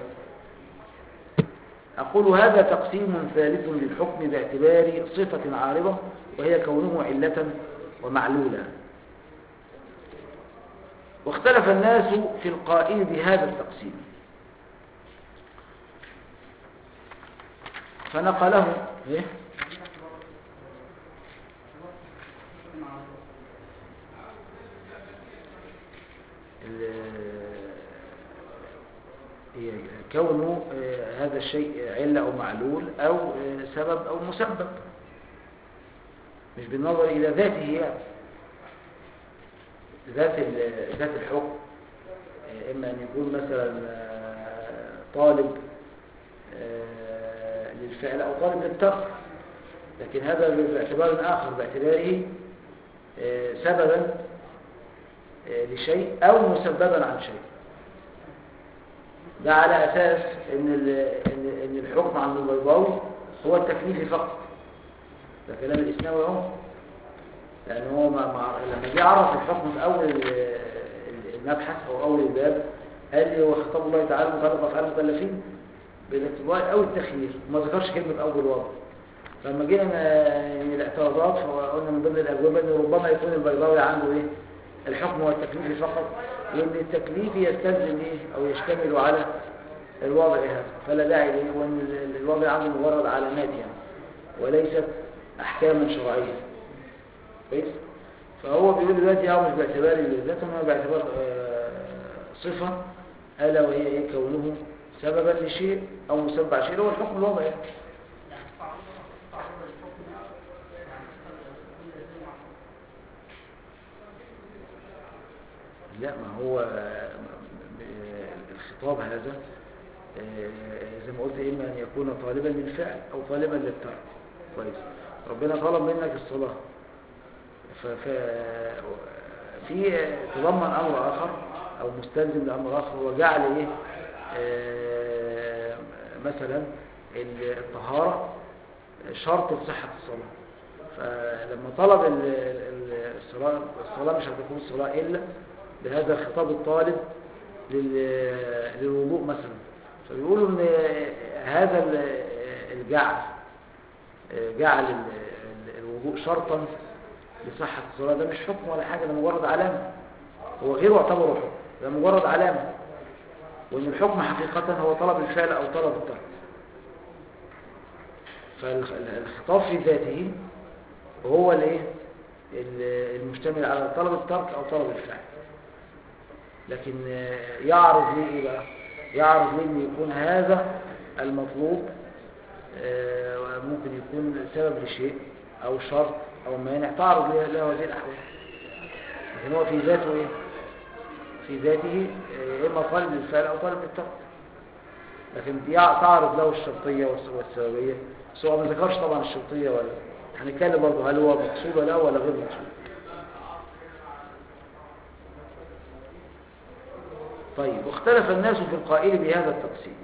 أقول هذا تقسيم ثالث للحكم باعتبار صفة عارضة وهي كونه علة ومعلولا واختلف الناس في القائل بهذا التقسيم فنقله إيه؟ ال- كونه آه، هذا الشيء علة أو معلول أو آه، سبب أو مسبب مش بالنظر إلى ذاته يعني ذات ال- ذات الحكم آه، إما أن يكون مثلا آه، طالب آه، للفعل أو طالب للترك لكن هذا باعتبار آخر باعتباره آه، سببا آه، لشيء أو مسببا عن شيء ده على أساس إن ال- إن إن الحكم عند البيضاوي هو التكليف فقط ده كلام الإسلام اهو لأن هو ما ما لما جه عرف الحكم في أول ال- ال- المبحث أو أول الباب قال لي هو خطاب الله تعالى متعلق بأفعال المكلفين بالاعتبار أو التخيير وما ذكرش كلمة أول وضع فلما جينا ن- الاعتراضات فقلنا من ضمن الأجوبة إن ربما يكون البيضاوي عنده إيه الحكم هو التكليف فقط وإن التكليف يستلزم إيه أو يشتمل على الوضع هذا فلا داعي ليه وإن ال- الوضع عنده مجرد علامات يعني وليست أحكاما شرعية كويس فهو بيقول دلوقتي هو مش باعتبار الذات انما باعتبار آه، صفة ألا وهي إيه كونه سببا لشيء أو مسبب على شيء اللي هو الحكم الوضعي يعني. لا ما هو آه، م- الخطاب هذا آه، زي ما قلت إما أن يكون طالبا للفعل أو طالبا للترك كويس ربنا طلب منك الصلاة ف- ف- في تضمن أمر آخر أو مستلزم لأمر آخر هو جعل إيه آه، مثلا الطهارة شرط لصحة الصلاة فلما طلب ال- ال- الصلاة الصلاة مش هتكون الصلاة إلا بهذا الخطاب الطالب لل- للوضوء مثلا فبيقولوا ان هذا ال- الجعل جعل ال- ال- الوضوء شرطا لصحة الصلاة ده مش حكم ولا حاجة ده مجرد علامة هو غير يعتبره حكم ده مجرد علامة وان الحكم حقيقة هو طلب الفعل او طلب الترك فالخطاب في ذاته هو الايه ال- المشتمل على طلب الترك او طلب الفعل لكن آه، يعرض ليه ايه بقى يعرض ليه ان يكون هذا المطلوب آه، ممكن يكون سبب لشيء او شرط او مانع تعرض له له هذه الاحوال لكن هو في ذاته ايه في ذاته آه، اما طالب للفعل او طالب للترك لكن يع- تعرض له الشرطيه والس- والسببيه سواء ما ذكرش طبعا الشرطيه ولا هنتكلم برضه هل هو مقصود ولا ولا غير مقصود طيب واختلف الناس في القائل بهذا التقسيم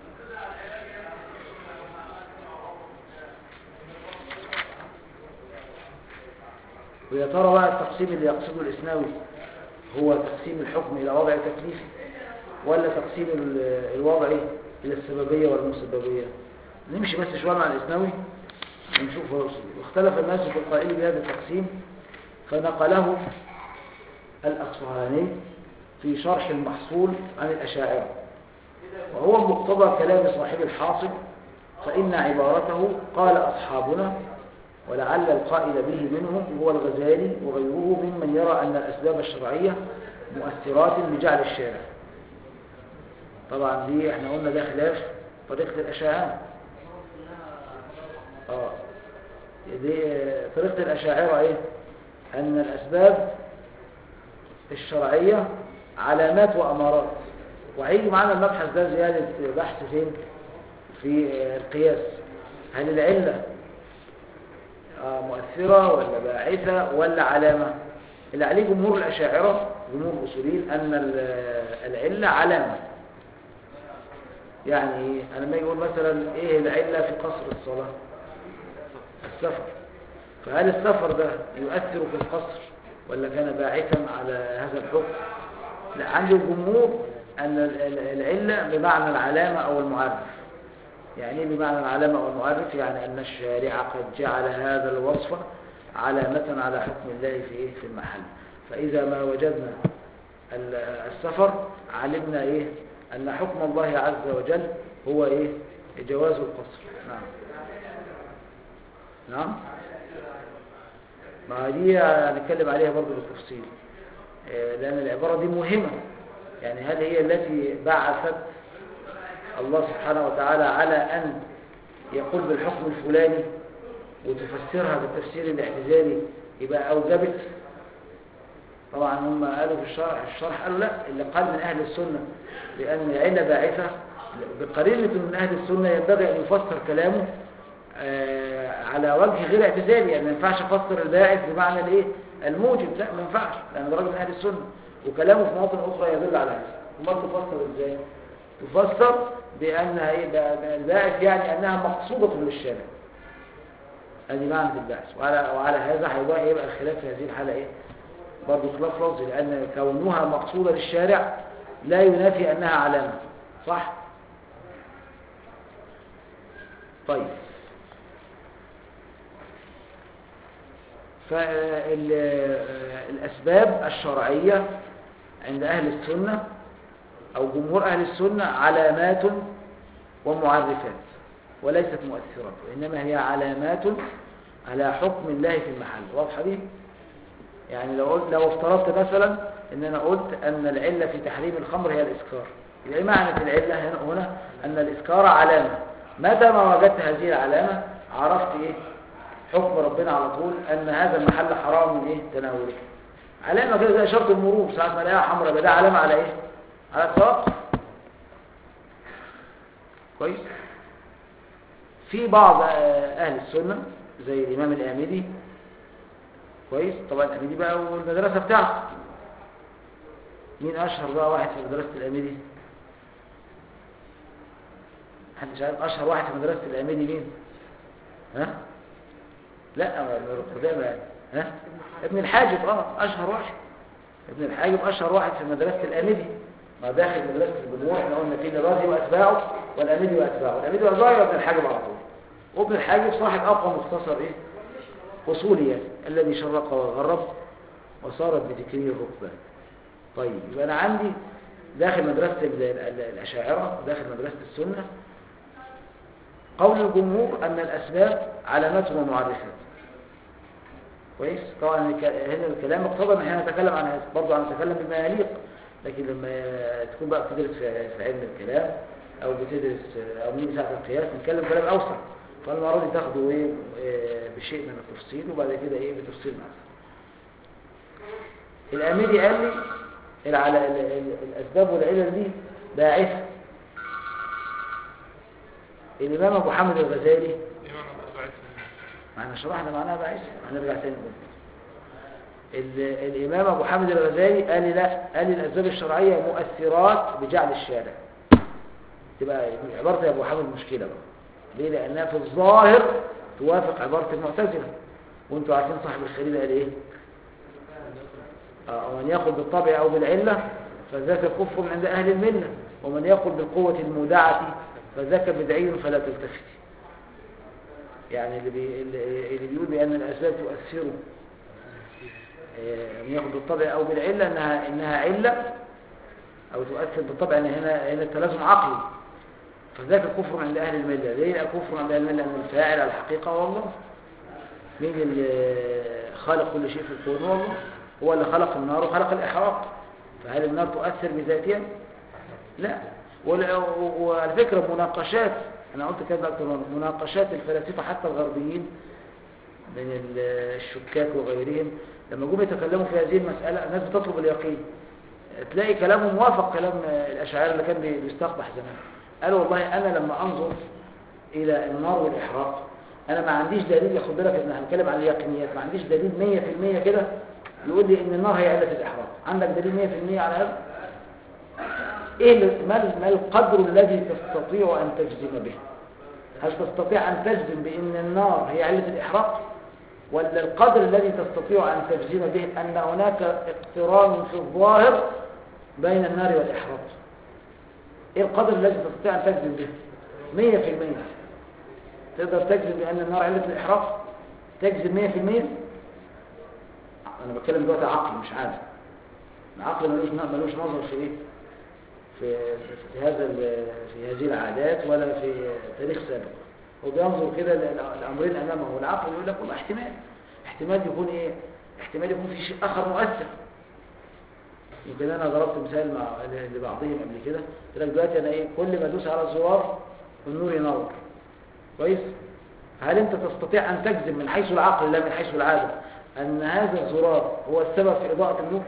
ويا ترى بقى التقسيم اللي يقصده الإسناوي هو تقسيم الحكم إلى وضع تكليفي ولا تقسيم ال- الوضعي إلى السببية والمسببية نمشي بس شوية مع الإسناوي ونشوف هو يقصد إيه. واختلف الناس في القائل بهذا التقسيم فنقله الأصفهاني في شرح المحصول عن الأشاعرة وهو مقتضى كلام صاحب الحاصل فإن عبارته قال أصحابنا ولعل القائل به منهم هو الغزالي وغيره ممن يرى أن الأسباب الشرعية مؤثرات بجعل الشارع طبعا دي احنا قلنا ده خلاف طريقة الأشاعرة اه دي آه، طريقة الأشاعرة ايه أن الأسباب الشرعية علامات وأمارات وهيجي معانا المبحث ده زيادة بحث فين في آه، القياس هل العلة آه، مؤثرة ولا باعثة ولا علامة اللي عليه جمهور الأشاعرة جمهور الأصوليين أن ال- العلة علامة يعني إيه؟ أنا لما يقول مثلا إيه العلة في قصر الصلاة السفر فهل السفر ده يؤثر في القصر ولا كان باعثا على هذا الحكم لا عند الجمهور أن ال- ال- العلة بمعنى العلامة أو المعرف يعني ايه بمعنى العلامة أو المعرف يعني أن الشارع قد جعل هذا الوصف علامة على حكم الله في إيه في المحل فإذا ما وجدنا ال- السفر علمنا إيه أن حكم الله عز وجل هو إيه جواز القصر نعم نعم ما دي هنتكلم عليها برضو بالتفصيل آه، لأن العبارة دي مهمة يعني هل هي التي بعثت الله سبحانه وتعالى على أن يقول بالحكم الفلاني وتفسرها بالتفسير الاعتزالي يبقى أوجبت طبعا هم قالوا في الشرح, الشرح قالوا لا اللي قال من أهل السنة لأن العلة باعثة بقرينة من أهل السنة ينبغي أن يفسر كلامه آه، على وجه غير اعتزالي يعني ما ينفعش افسر الباعث بمعنى الايه الموجب لا ما ينفعش لان ده راجل من اهل السنه وكلامه في مواطن اخرى يدل على هذا امال تفسر ازاي تفسر بانها ايه بقى- الباعث يعني انها مقصوده للشارع ادي معنى الباعث وعلى وعلى هذا هيبقى يبقى الخلاف في هذه الحاله ايه برضه خلاف لفظي لان كونها مقصوده للشارع لا ينافي انها علامه صح طيب فالأسباب الشرعية عند أهل السنة أو جمهور أهل السنة علامات ومعرفات وليست مؤثرات وإنما هي علامات على حكم الله في المحل واضحة دي؟ يعني لو قلت لو افترضت مثلا ان انا قلت ان العله في تحريم الخمر هي الاسكار يبقى ايه معنى في العله هنا هنا ان الاسكار علامه متى ما وجدت هذه العلامه عرفت ايه حكم ربنا على طول ان هذا المحل حرام من ايه تناوله علامه كده زي اشاره المرور ساعه ما الاقيها حمراء يبقى ده علامه على ايه على التوقف كويس في بعض آه، اهل السنه زي الامام الامدي كويس طبعا الامدي بقى والمدرسه بتاعته مين اشهر بقى واحد في مدرسه الامدي محدش عارف اشهر واحد في مدرسه الامدي مين ها لا من القدامى يعني ها ابن الحاجب اه اشهر واحد ابن الحاجب اشهر واحد في مدرسه الامدي ما داخل مدرسه الجمهور احنا قلنا في الرازي واتباعه والامدي واتباعه الامدي واتباعه يبقى ابن الحاجب على طول وابن الحاجب صاحب اقوى مختصر ايه اصولي يعني الذي شرق وغرب وصارت بذكره الركبان طيب يبقى انا عندي داخل مدرسه ال- ال- الاشاعره وداخل مدرسه السنه قول الجمهور ان الاسباب علامات ومعرفات كويس طبعا الك- هنا الكلام اقتضى ان احنا نتكلم عن هذا برضه هنتكلم بما يليق لكن لما تكون بقى بتدرس في في علم الكلام او بتدرس او من ساعه القياس نتكلم كلام اوسع فالمره دي تاخده ايه آه، بشيء من التفصيل وبعد كده ايه بتفصيل معاه الاميري قال لي العل... ال- ال- الاسباب والعلل دي باعثه الامام ابو حامد الغزالي إمام أبو عيسى ما احنا شرحنا معناها باعثه هنرجع تاني نقول ال- الامام ابو حامد الغزالي قال لي لا قال لي الاسباب الشرعيه مؤثرات بجعل الشارع تبقى عباره يا ابو حامد مشكله بقى ليه لانها في الظاهر توافق عباره المعتزله وانتوا عارفين صاحب الخليل قال ايه آه، ومن يقل بالطبع او بالعله فذاك كفر عند اهل المله ومن يقل بالقوه المودعه فذاك بدعي فلا تلتفت يعني اللي, بي... اللي اللي بيقول بان الاسباب تؤثر آه، من ياخد بالطبع او بالعله انها انها عله او تؤثر بالطبع ان هنا هنا التلازم عقلي فذاك كفر عند اهل المله ليه لا كفر عند اهل المله ان الفاعل على الحقيقه هو الله مين اللي خلق كل شيء في الكون هو الله هو اللي خلق النار وخلق الاحراق فهل النار تؤثر بذاتها لا وال- و- وعلى فكرة مناقشات أنا قلت كده أكتر من مناقشات الفلاسفة حتى الغربيين من ال- الشكاك وغيرهم لما جم يتكلموا في هذه المسألة الناس بتطلب اليقين تلاقي كلامه موافق كلام الأشاعرة اللي كان بي- بيستقبح زمان قالوا والله أنا لما أنظر إلى النار والإحراق أنا ما عنديش دليل ياخد بالك إن هنتكلم عن اليقينيات ما عنديش دليل 100% كده يقول لي إن النار هي علة الإحراق عندك دليل 100% على هذا إيه ال- ما ال- ما القدر الذي تستطيع أن تجزم به هل تستطيع أن تجزم بأن النار هي علة الإحراق ولا القدر الذي تستطيع أن تجزم به أن هناك اقتران في الظاهر بين النار والإحراق إيه القدر الذي تستطيع أن تجزم به مية في المية تقدر تجزم بأن النار علة الإحراق تجزم مية في المية أنا بتكلم دلوقتي عقل مش عادة العقل ملوش ملوش نظر في إيه في, في هذا ال- في هذه العادات ولا في تاريخ سابق هو بينظر كده لل- الأمرين أمامه والعقل يقول لك والله احتمال احتمال يكون إيه احتمال يكون في شيء آخر مؤثر يمكن أنا ضربت مثال مع لبعضهم قبل كده قلت لك دلوقتي أنا إيه كل ما أدوس على الزرار النور ينور كويس هل أنت تستطيع أن تجزم من حيث العقل لا من حيث العادة أن هذا الزرار هو السبب في إضاءة النور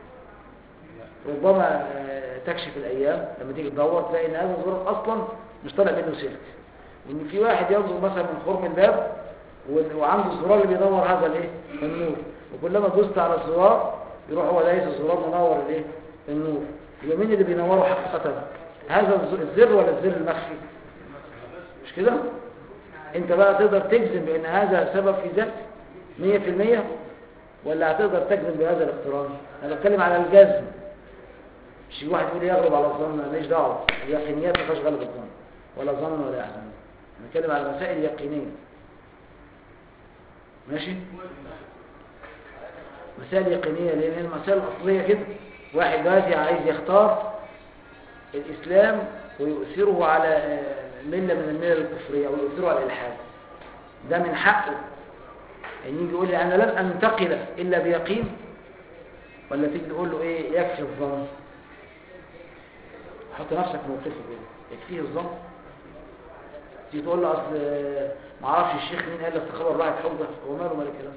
ربما آه، تكشف الأيام لما تيجي تدور تلاقي إن هذا الزرار أصلا مش طالع منه سلك وإن في واحد ينظر مثلا من خرم الباب و- وعنده الزرار اللي بينور هذا الإيه النور وكلما دوست على الزرار يروح هو دايس الزرار منور الإيه النور يبقى مين اللي بينوره حقيقة هذا الز- الزر ولا الزر المخفي مش كده انت بقى تقدر تجزم بان هذا سبب في ذلك مية في المية ولا هتقدر تجزم بهذا الاقتران انا بتكلم على الجزم مش واحد يقول لي يغلب على الظن ماليش دعوه اليقينيات ما فيهاش غلب الظن ولا ظن ولا يحزن انا بتكلم على المسائل اليقينيه ماشي مسائل يقينيه لان هي المسائل الاصليه كده واحد دلوقتي عايز يختار الاسلام ويؤثره على آه، مله من الملل الكفريه او يؤثره على الالحاد ده من حقه يعني يجي يقول لي انا لن انتقل الا بيقين ولا تيجي تقول له ايه يكفي الظن حط نفسك موقفه كده يكفيه الظن تيجي تقول له اصل آه، ما اعرفش الشيخ مين قال لك تخبر راحت حوضه هو ماله مال الكلام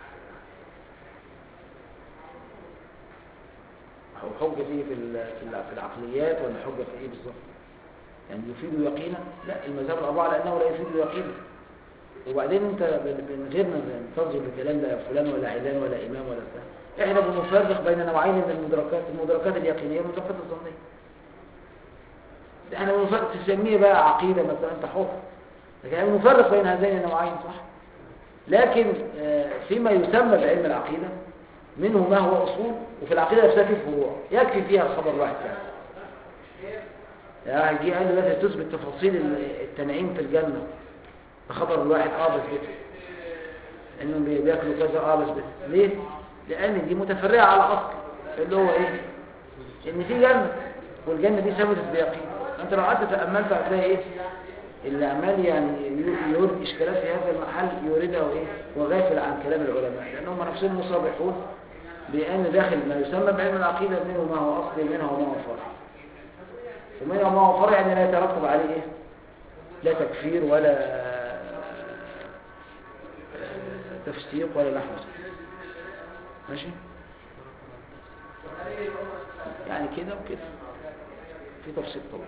هو حجه فيه في ال- في ال- في العقليات ولا حجه في ايه بالظبط يعني يفيد يقينا لا المذهب الاربعه على انه لا يفيد يقينا وبعدين انت ب- من غير ما تنظر لكلام لا فلان ولا علان ولا امام ولا بتاع احنا بنفرق بين نوعين من المدركات المدركات اليقينيه والمدركات الظنيه احنا بنفرق تسميه بقى عقيده مثلا انت حر لكن احنا بنفرق بين هذين النوعين صح لكن آه، فيما يسمى بعلم العقيده منه ما هو اصول وفي العقيده نفسها في فروع يكفي فيها الخبر الواحد يعني يعني جه قال لي لازم تثبت تفاصيل التنعيم في الجنه بخبر الواحد اه بس كده انهم بي- بياكلوا كذا اه بس كده ليه لان دي متفرعه على اصل اللي هو ايه ان في جنه والجنه دي ثبتت بيقين انت لو قعدت تاملت هتلاقي ايه اللي عمال يعني يو- يورد اشكالات في هذا المحل يوردها ايه وغافل عن كلام العلماء لانهم نفسهم مصابحون بان داخل ما يسمى بعلم العقيده منه ما هو اصلي ومنه ما هو فرع ومنه ما هو فرع يعني لا يترتب عليه ايه لا تكفير ولا آه، تفسيق ولا نحو ذلك. ماشي يعني كده وكده في تفصيل طبعا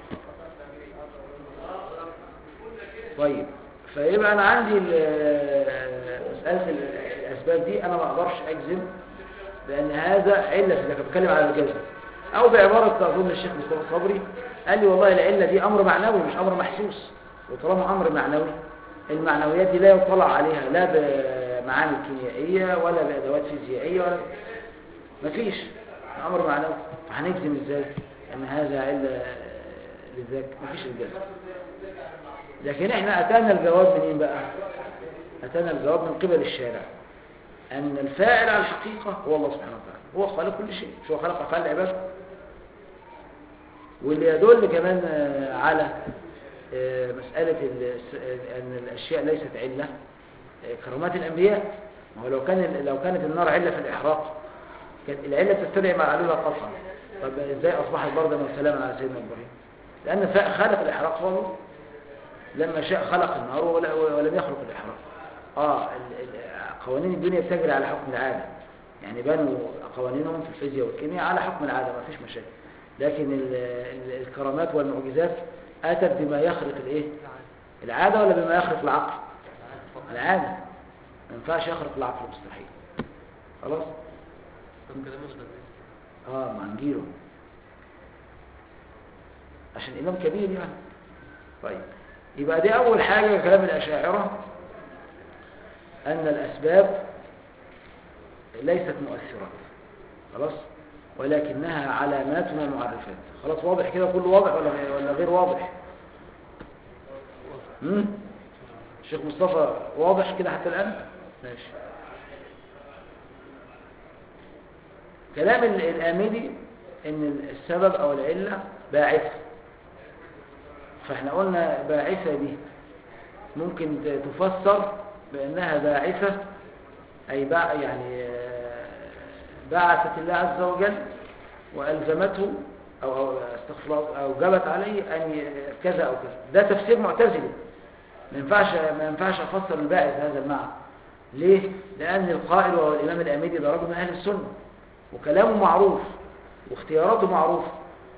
طيب فيبقى انا عندي ال- مساله ال- الاسباب دي انا ما اقدرش اجزم بان هذا عله في ذلك بتكلم على الجزم او بعباره اظن الشيخ مصطفى صبري قال لي والله العله دي امر معنوي مش امر محسوس وطالما امر معنوي المعنويات دي لا يطلع عليها لا بمعاني كيميائيه ولا بادوات فيزيائيه ولا مفيش امر معنوي هنجزم ازاي ان هذا عله لذاك مفيش الجزم لكن احنا اتانا الجواب منين بقى اتانا الجواب من قبل الشارع ان الفاعل على الحقيقه هو الله سبحانه وتعالى هو خالق كل شيء شو خلق افعال العباد واللي يدل كمان آه، على آه، مساله ال- س- ان الاشياء ليست عله آه، كرامات الانبياء ما هو لو كان لو كانت النار عله في الاحراق كانت العله تستدعي مع العلوله قطعا طب ازاي اصبحت بردا وسلاما على سيدنا ابراهيم لأن ف- خالق الإحراق هو الله لما شاء خلق النار ولا- ولم يخلق الإحراق اه ال- ال- قوانين الدنيا بتجري على حكم العادة يعني بنوا قوانينهم في الفيزياء والكيمياء على حكم العادة ما فيش مشاكل لكن ال- ال- الكرامات والمعجزات أتت بما يخرق الإيه؟ العادة ولا بما يخرق العقل العادة ما ينفعش يخرق العقل مستحيل خلاص طب كلام الغزالي اه ما نجيله عشان إمام كبير يعني طيب يبقى دي أول حاجة كلام الأشاعرة أن الأسباب ليست مؤثرات خلاص ولكنها علامات ومعرفات خلاص واضح كده كله واضح ولا ولا غير واضح امم الشيخ مصطفى واضح كده حتى الآن ماشي كلام ال- الآمدي ان السبب او العلة باعثة فاحنا قلنا باعثة دي ممكن ت- تفسر بانها باعثة اي بع يعني آه، بعثت الله عز وجل والزمته او او استغفر الله او جبت عليه ان ي- كذا او كذا ده تفسير معتزلي ما ينفعش ما ينفعش افسر الباعث بهذا المعنى ليه لان القائل وهو الامام الاميدي ده رجل من اهل السنه وكلامه معروف واختياراته معروفه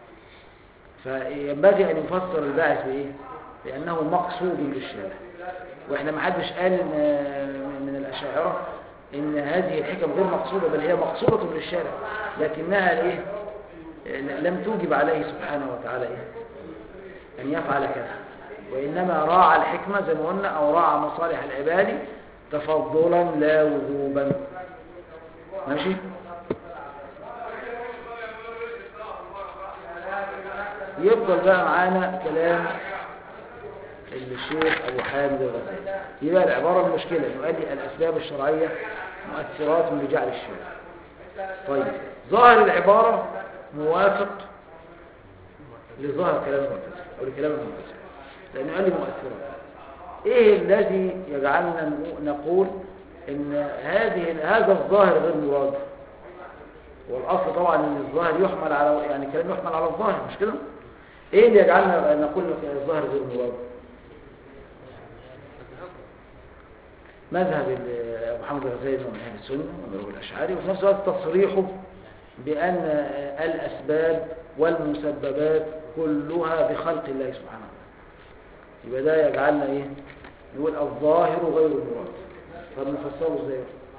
فينبغي ان يفسر الباعث بايه بانه مقصود للشارع واحنا ما حدش قال إن من الاشاعره ان هذه الحكم غير مقصوده بل هي مقصوده للشارع لكنها ايه لم توجب عليه سبحانه وتعالى ايه ان يفعل كذا وانما راعى الحكمه زي ما قلنا او راعى مصالح العباد تفضلا لا وجوبا ماشي يفضل بقى معانا كلام الشيخ ابو حامد الغزالي يبقى العباره المشكله انه قال لي الاسباب الشرعيه مؤثرات لجعل الشرع طيب ظاهر العباره موافق لظاهر كلام المعتزله او لكلام المعتزله لانه قال لي مؤثرات ايه الذي يجعلنا نقول ان هذه هذا الظاهر غير مراد والاصل طبعا ان الظاهر يحمل على يعني كلام يحمل على الظاهر مش كده ايه اللي يجعلنا نقول لك الظاهر غير مراد مذهب ال- ابو محمد الغزالي من اهل السنه ومذهب الاشعري وفي نفس الوقت تصريحه بان الاسباب والمسببات كلها بخلق الله سبحانه وتعالى يبقى ده يجعلنا ايه نقول الظاهر غير المراد طب نفسره ازاي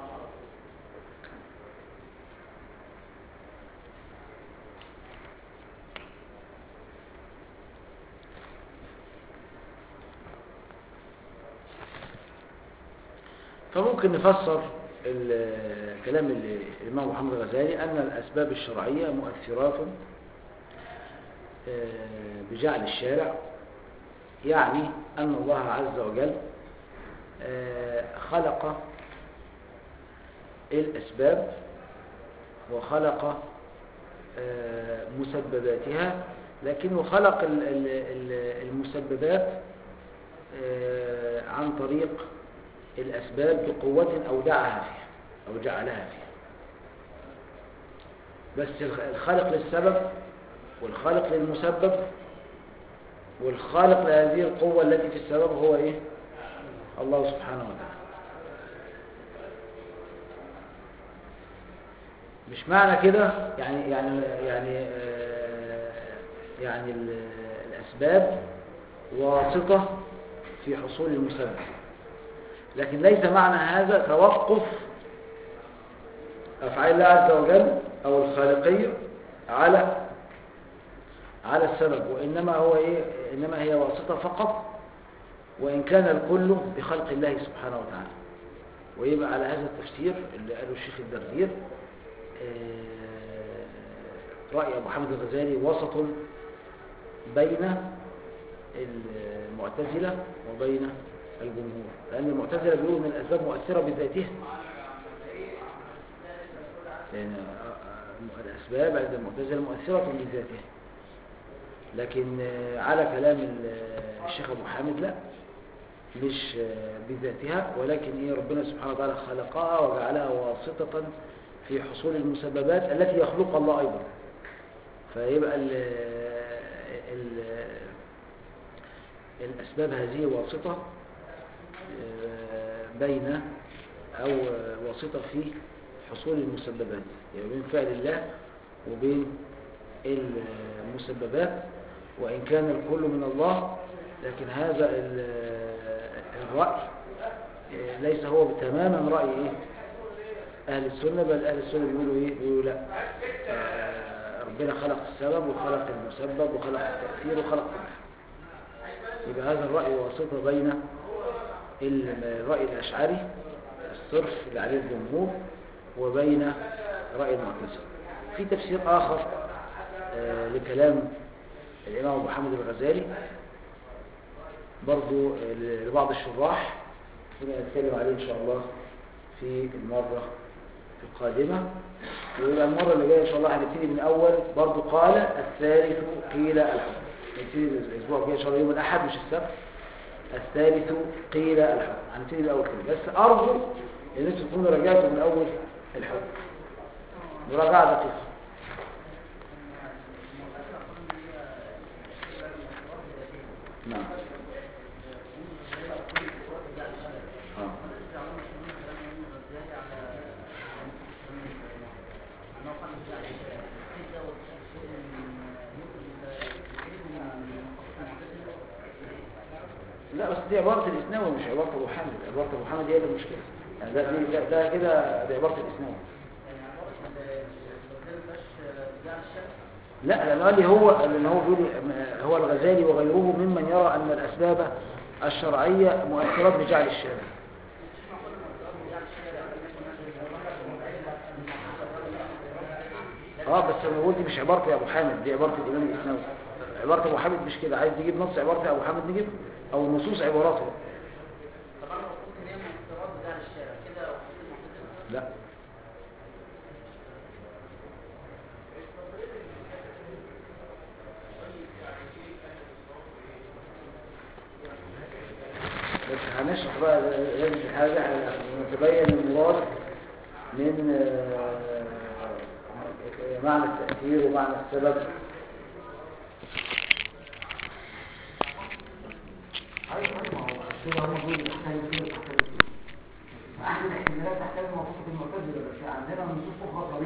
فممكن نفسر ال- كلام ال- الإمام محمد الغزالي أن الأسباب الشرعية مؤثرات آه، بجعل الشارع يعني أن الله عز وجل آه، خلق الأسباب وخلق آه، مسبباتها لكنه خلق ال- ال- ال- المسببات آه، عن طريق الأسباب بقوة أودعها فيها أو جعلها فيها بس الخ- الخالق للسبب والخالق للمسبب والخالق لهذه القوة التي في السبب هو إيه؟ الله سبحانه وتعالى مش معنى كده يعني يعني يعني آه، يعني ال- الأسباب واسطة في حصول المسبب لكن ليس معنى هذا توقف أفعال الله عز وجل أو الخالقية على على السبب وإنما هو إيه إنما هي واسطة فقط وإن كان الكل بخلق الله سبحانه وتعالى ويبقى على هذا التفسير اللي قاله الشيخ الدردير آه، رأي أبو حامد الغزالي وسط بين المعتزلة وبين الجمهور لأن المعتزلة بيقولوا أن الأسباب مؤثرة بذاتها يعني الأسباب عند المعتزلة مؤثرة بذاتها لكن آه، على كلام ال- الشيخ أبو حامد لا مش آه، بذاتها ولكن إيه ربنا سبحانه وتعالى خلقها وجعلها واسطة في حصول المسببات التي يخلقها الله أيضا فيبقى ال- ال- الأسباب هذه واسطة آه، بين أو آه، واسطة في حصول المسببات يعني بين فعل الله وبين المسببات وإن كان الكل من الله لكن هذا ال- الرأي آه، ليس هو تماما رأي إيه؟ أهل السنة بل أهل السنة بيقولوا إيه؟ بيقولوا لا آه، ربنا خلق السبب وخلق المسبب وخلق التأثير وخلق كل حاجة يبقى هذا الرأي واسطة بين الرأي الأشعري الصرف اللي عليه الجمهور وبين رأي المعتزلة في تفسير آخر آه، لكلام الإمام أبو حامد الغزالي برضو آه، لبعض الشراح كنا نتكلم عليه إن شاء الله في المرة القادمة ويبقى المرة اللي جاية إن شاء الله هنبتدي من أول برضو قال الثالث قيل الحكم نبتدي الأسبوع الجاي إن شاء الله يوم الأحد مش السبت الثالث قيل الحكم هنبتدي من أول كده بس أرجو إن أنتم تكونوا رجعتوا من أول الحكم مراجعة دقيقة نعم آه. لا بس دي عبارة الإسناوي مش عبارة أبو حامد عبارة أبو حامد هي اللي المشكلة يعني ده دي ده, ده كده دي عبارة الإسناوي لا لأن قال لي هو لأن هو بيقول لي هو الغزالي وغيره ممن يرى أن الأسباب الشرعية مؤثرات بجعل الشارع اه بس انا بقول دي مش عبارتي يا ابو حامد دي عباره الامام الاسناوي عباره ابو حامد مش كده عايز تجيب نص عباره ابو حامد نجيب او نصوص عباراته لا بس هنشرح بقى لازم حاجة نتبين المراد من آه، معنى التأثير ومعنى السبب أيوة أيوة هو الشيء هم بيقولوا تحتاج كده تحتاج كده. أحد الاحتمالات تحتاج موقف المعتزلة بس عندنا نصوص أخرى